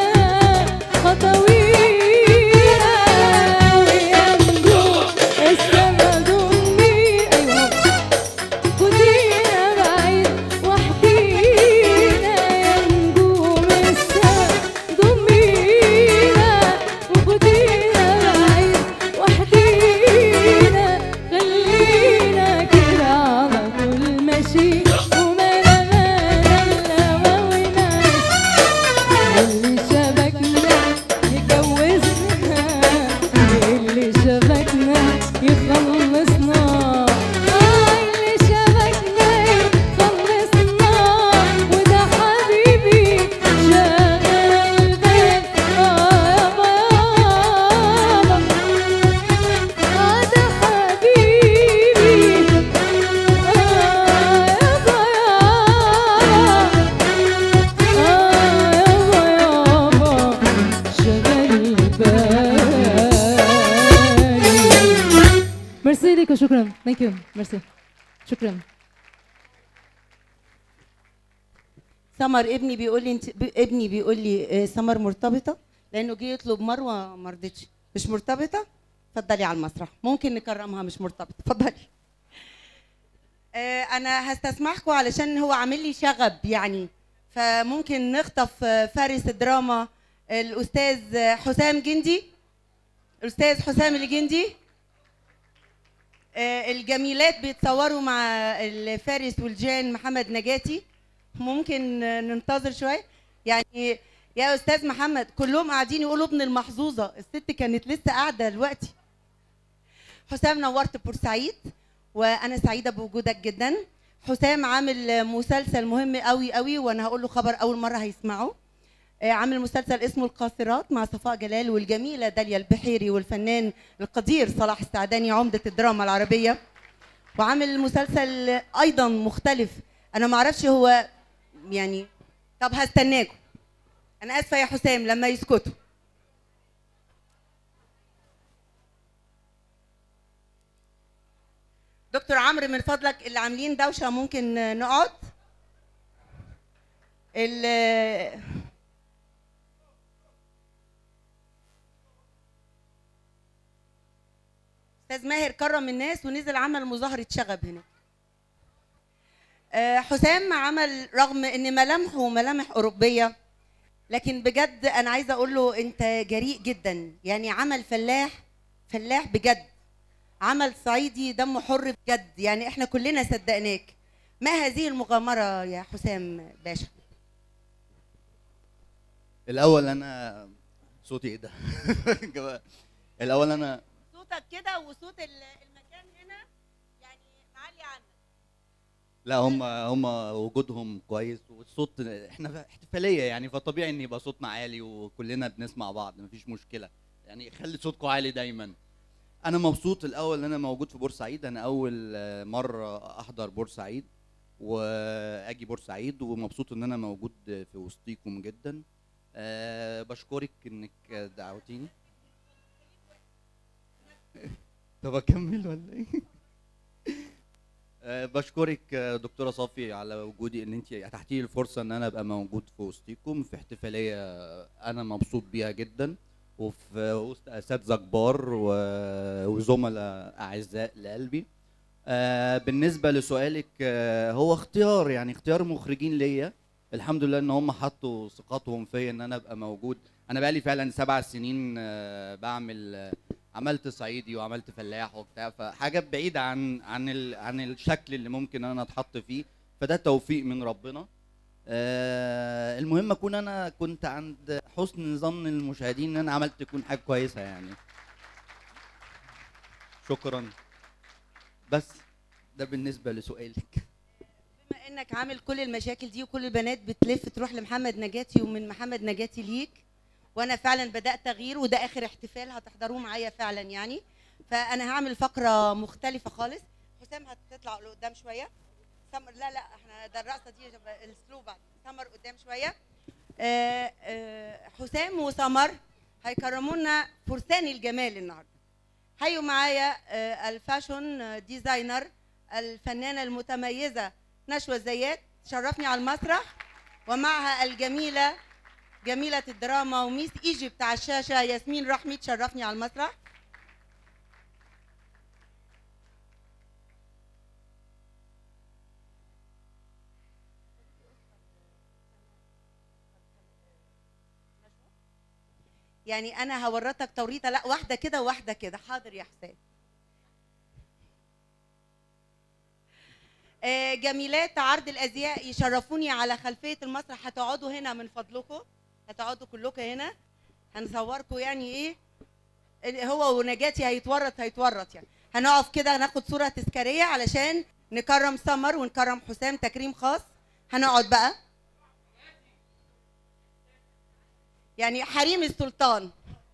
خطوينا ويا نجوم السما ضمي ايوه خدينا بعيد وحدينا يا نجوم السما ضمينا وخدينا بعيد وحدينا خلينا كده على طول ماشي وما رمانا الهوا وناس اللي شبكنا يجوزنا اللي شبكنا يخلصنا آه اللي شبكنا يخلصنا وده حبيبي شغل بيت آه يابا يابا آه ده حبيبي آه يابا ميرسي لك وشكرا ثانك يو ميرسي شكرا سمر ابني بيقول لي انت ب- ابني بيقول لي آه، سمر مرتبطه لانه جه يطلب مروه ما رضتش مش مرتبطه اتفضلي على المسرح ممكن نكرمها مش مرتبطه اتفضلي آه، انا هستسمحكم علشان هو عامل لي شغب يعني فممكن نخطف آه، فارس الدراما الاستاذ آه، حسام جندي الاستاذ حسام الجندي آه، الجميلات بيتصوروا مع الفارس والجان محمد نجاتي ممكن آه، ننتظر شويه يعني يا استاذ محمد كلهم قاعدين يقولوا ابن المحظوظه الست كانت لسه قاعده دلوقتي حسام نورت بورسعيد وانا سعيده بوجودك جدا حسام عامل مسلسل مهم قوي قوي وانا هقول له خبر اول مره هيسمعه آه، عامل مسلسل اسمه القاصرات مع صفاء جلال والجميله داليا البحيري والفنان القدير صلاح السعداني عمده الدراما العربيه وعامل مسلسل ايضا مختلف انا ما اعرفش هو يعني طب هستناكم انا اسفه يا حسام لما يسكتوا دكتور عمرو من فضلك اللي عاملين دوشه ممكن نقعد ال استاذ ماهر كرم الناس ونزل عمل مظاهره شغب هناك آه، حسام عمل رغم ان ملامحه ملامح اوروبيه لكن بجد انا عايزه اقول له انت جريء جدا يعني عمل فلاح فلاح بجد عمل صعيدي دمه حر بجد يعني احنا كلنا صدقناك ما هذه المغامره يا حسام باشا الاول انا صوتي ايه ده الاول انا صوتك كده وصوت المكان هنا يعني معلي عنك لا هم هم وجودهم كويس والصوت احنا في احتفاليه يعني فطبيعي ان يبقى صوتنا عالي وكلنا بنسمع بعض مفيش مشكله يعني خلي صوتكم عالي دايما انا مبسوط الاول ان انا موجود في بورسعيد انا اول آه، مره احضر بورسعيد واجي بورسعيد ومبسوط ان انا موجود في وسطيكم جدا أه بشكرك انك دعوتيني طب اكمل ولا ايه أه بشكرك آه، دكتوره صافي على وجودي ان انت اتحتي لي الفرصه ان انا ابقى موجود في وسطيكم في احتفاليه انا مبسوط بيها جدا وفي وسط اساتذه كبار و- وزملاء اعزاء لقلبي آه بالنسبه لسؤالك آه هو اختيار يعني اختيار مخرجين ليا الحمد لله ان هم حطوا ثقتهم فيا ان انا ابقى موجود انا بقالي فعلا سبع سنين آه بعمل آه عملت صعيدي وعملت فلاح وبتاع فحاجه بعيده عن عن ال عن الشكل اللي ممكن انا اتحط فيه فده توفيق من ربنا آه المهم اكون انا كنت عند حسن ظن المشاهدين ان انا عملت تكون حاجه كويسه يعني شكرا بس ده بالنسبه لسؤالك بما انك عامل كل المشاكل دي وكل البنات بتلف تروح لمحمد نجاتي ومن محمد نجاتي ليك وانا فعلا بدات اغير وده اخر احتفال هتحضروه معايا فعلا يعني فانا هعمل فقره مختلفه خالص حسام هتطلع لقدام شويه سمر لا لا احنا ده الرقصه دي جب- السلو بعد سمر قدام شويه آه، آه، حسام وسمر هيكرمونا فرسان الجمال النهارده هيو معايا آه، الفاشون آه، ديزاينر الفنانه المتميزه نشوى زيات تشرفني على المسرح ومعها الجميله جميله الدراما وميس ايجيبت على الشاشه ياسمين رحمي تشرفني على المسرح يعني انا هورطك توريطه لا واحده كده وواحده كده حاضر يا حسام آه، جميلات عرض الازياء يشرفوني على خلفيه المسرح هتقعدوا هنا من فضلكم هتقعدوا كلكم هنا هنصوركم يعني ايه ال- هو ونجاتي هيتورط هيتورط يعني هنقف كده ناخد صوره تذكاريه علشان نكرم سمر ونكرم حسام تكريم خاص هنقعد بقى يعني حريم السلطان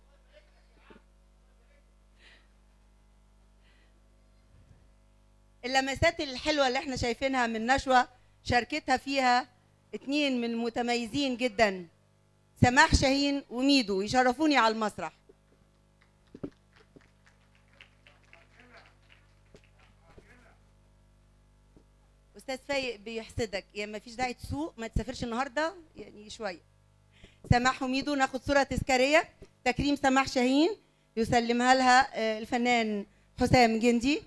اللمسات الحلوه اللي احنا شايفينها من نشوى شاركتها فيها اتنين من المتميزين جدا سماح شاهين وميدو يشرفوني على المسرح استاذ فايق بيحسدك يعني ما فيش داعي تسوق ما تسافرش النهارده يعني شويه سماح وميدو ناخد صوره تذكاريه تكريم سماح شاهين يسلمها لها آه، الفنان حسام جندي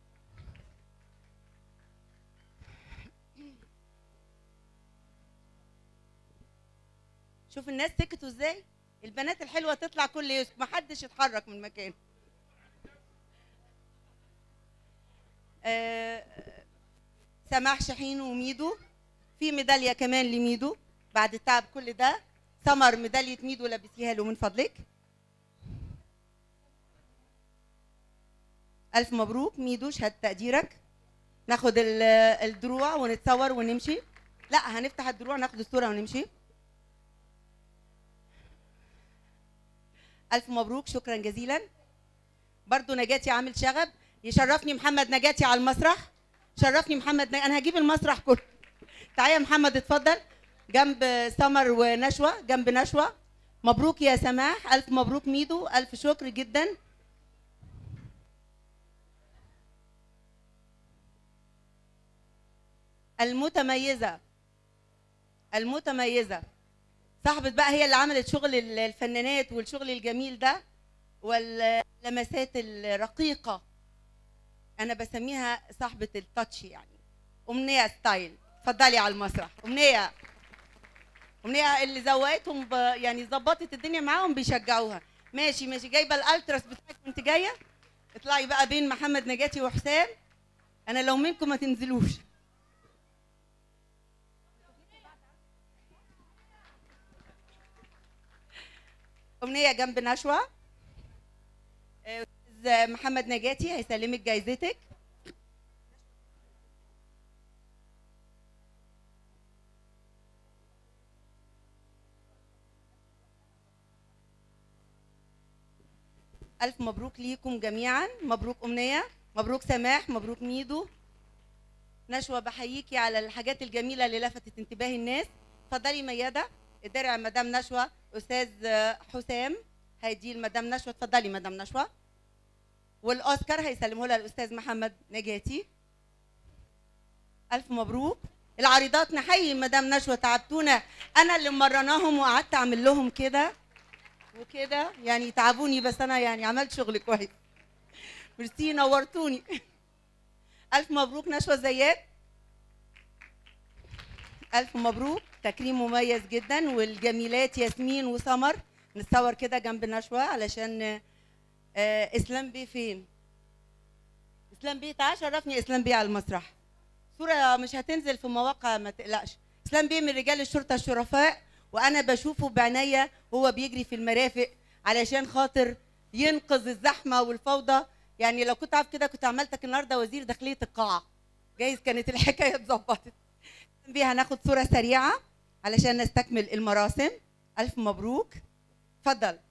شوف الناس سكتوا ازاي البنات الحلوه تطلع كل يوم ما حدش يتحرك من مكانه آه، سماح شاهين وميدو في ميداليه كمان لميدو بعد التعب كل ده سمر ميداليه ميدو لبسيها له من فضلك الف مبروك ميدو شهاده تقديرك ناخد ال- الدروع ونتصور ونمشي لا هنفتح الدروع ناخد الصوره ونمشي الف مبروك شكرا جزيلا برضو نجاتي عامل شغب يشرفني محمد نجاتي على المسرح شرفني محمد نج... انا هجيب المسرح كله تعالى يا محمد اتفضل جنب سمر ونشوى جنب نشوى مبروك يا سماح الف مبروك ميدو الف شكر جدا المتميزه المتميزه صاحبة بقى هي اللي عملت شغل ال- الفنانات والشغل الجميل ده واللمسات الرقيقة أنا بسميها صاحبة التاتش يعني أمنية ستايل اتفضلي على المسرح أمنية أمنية اللي زوقتهم ب... يعني ظبطت الدنيا معاهم بيشجعوها ماشي ماشي جايبة الألتراس بتاعك وأنت جاية اطلعي بقى بين محمد نجاتي وحسام أنا لو منكم ما تنزلوش أمنية جنب نشوى آه، أستاذ محمد نجاتي هيسلمك جايزتك ألف مبروك ليكم جميعا مبروك أمنية مبروك سماح مبروك ميدو نشوى بحييكي على الحاجات الجميله اللي لفتت انتباه الناس اتفضلي مياده الدرع مدام نشوى استاذ حسام هيديه لمدام نشوى اتفضلي مدام نشوى والاوسكار هيسلمه لها الاستاذ محمد نجاتي الف مبروك العارضات نحيي مدام نشوى تعبتونا انا اللي مرناهم وقعدت اعمل لهم كده وكده يعني تعبوني بس انا يعني عملت شغل كويس ميرسي نورتوني الف مبروك نشوى الزيات الف مبروك تكريم مميز جدا والجميلات ياسمين وسمر نتصور كده جنب نشوى علشان آه اسلام بيه فين اسلام بيه تعال شرفني اسلام بيه على المسرح صوره مش هتنزل في مواقع ما تقلقش اسلام بيه من رجال الشرطه الشرفاء وانا بشوفه بعناية وهو بيجري في المرافق علشان خاطر ينقذ الزحمه والفوضى يعني لو كنت عارف كده كنت عملتك النهارده وزير داخليه القاعه جايز كانت الحكايه اتظبطت بيها هناخد صوره سريعه علشان نستكمل المراسم الف مبروك اتفضل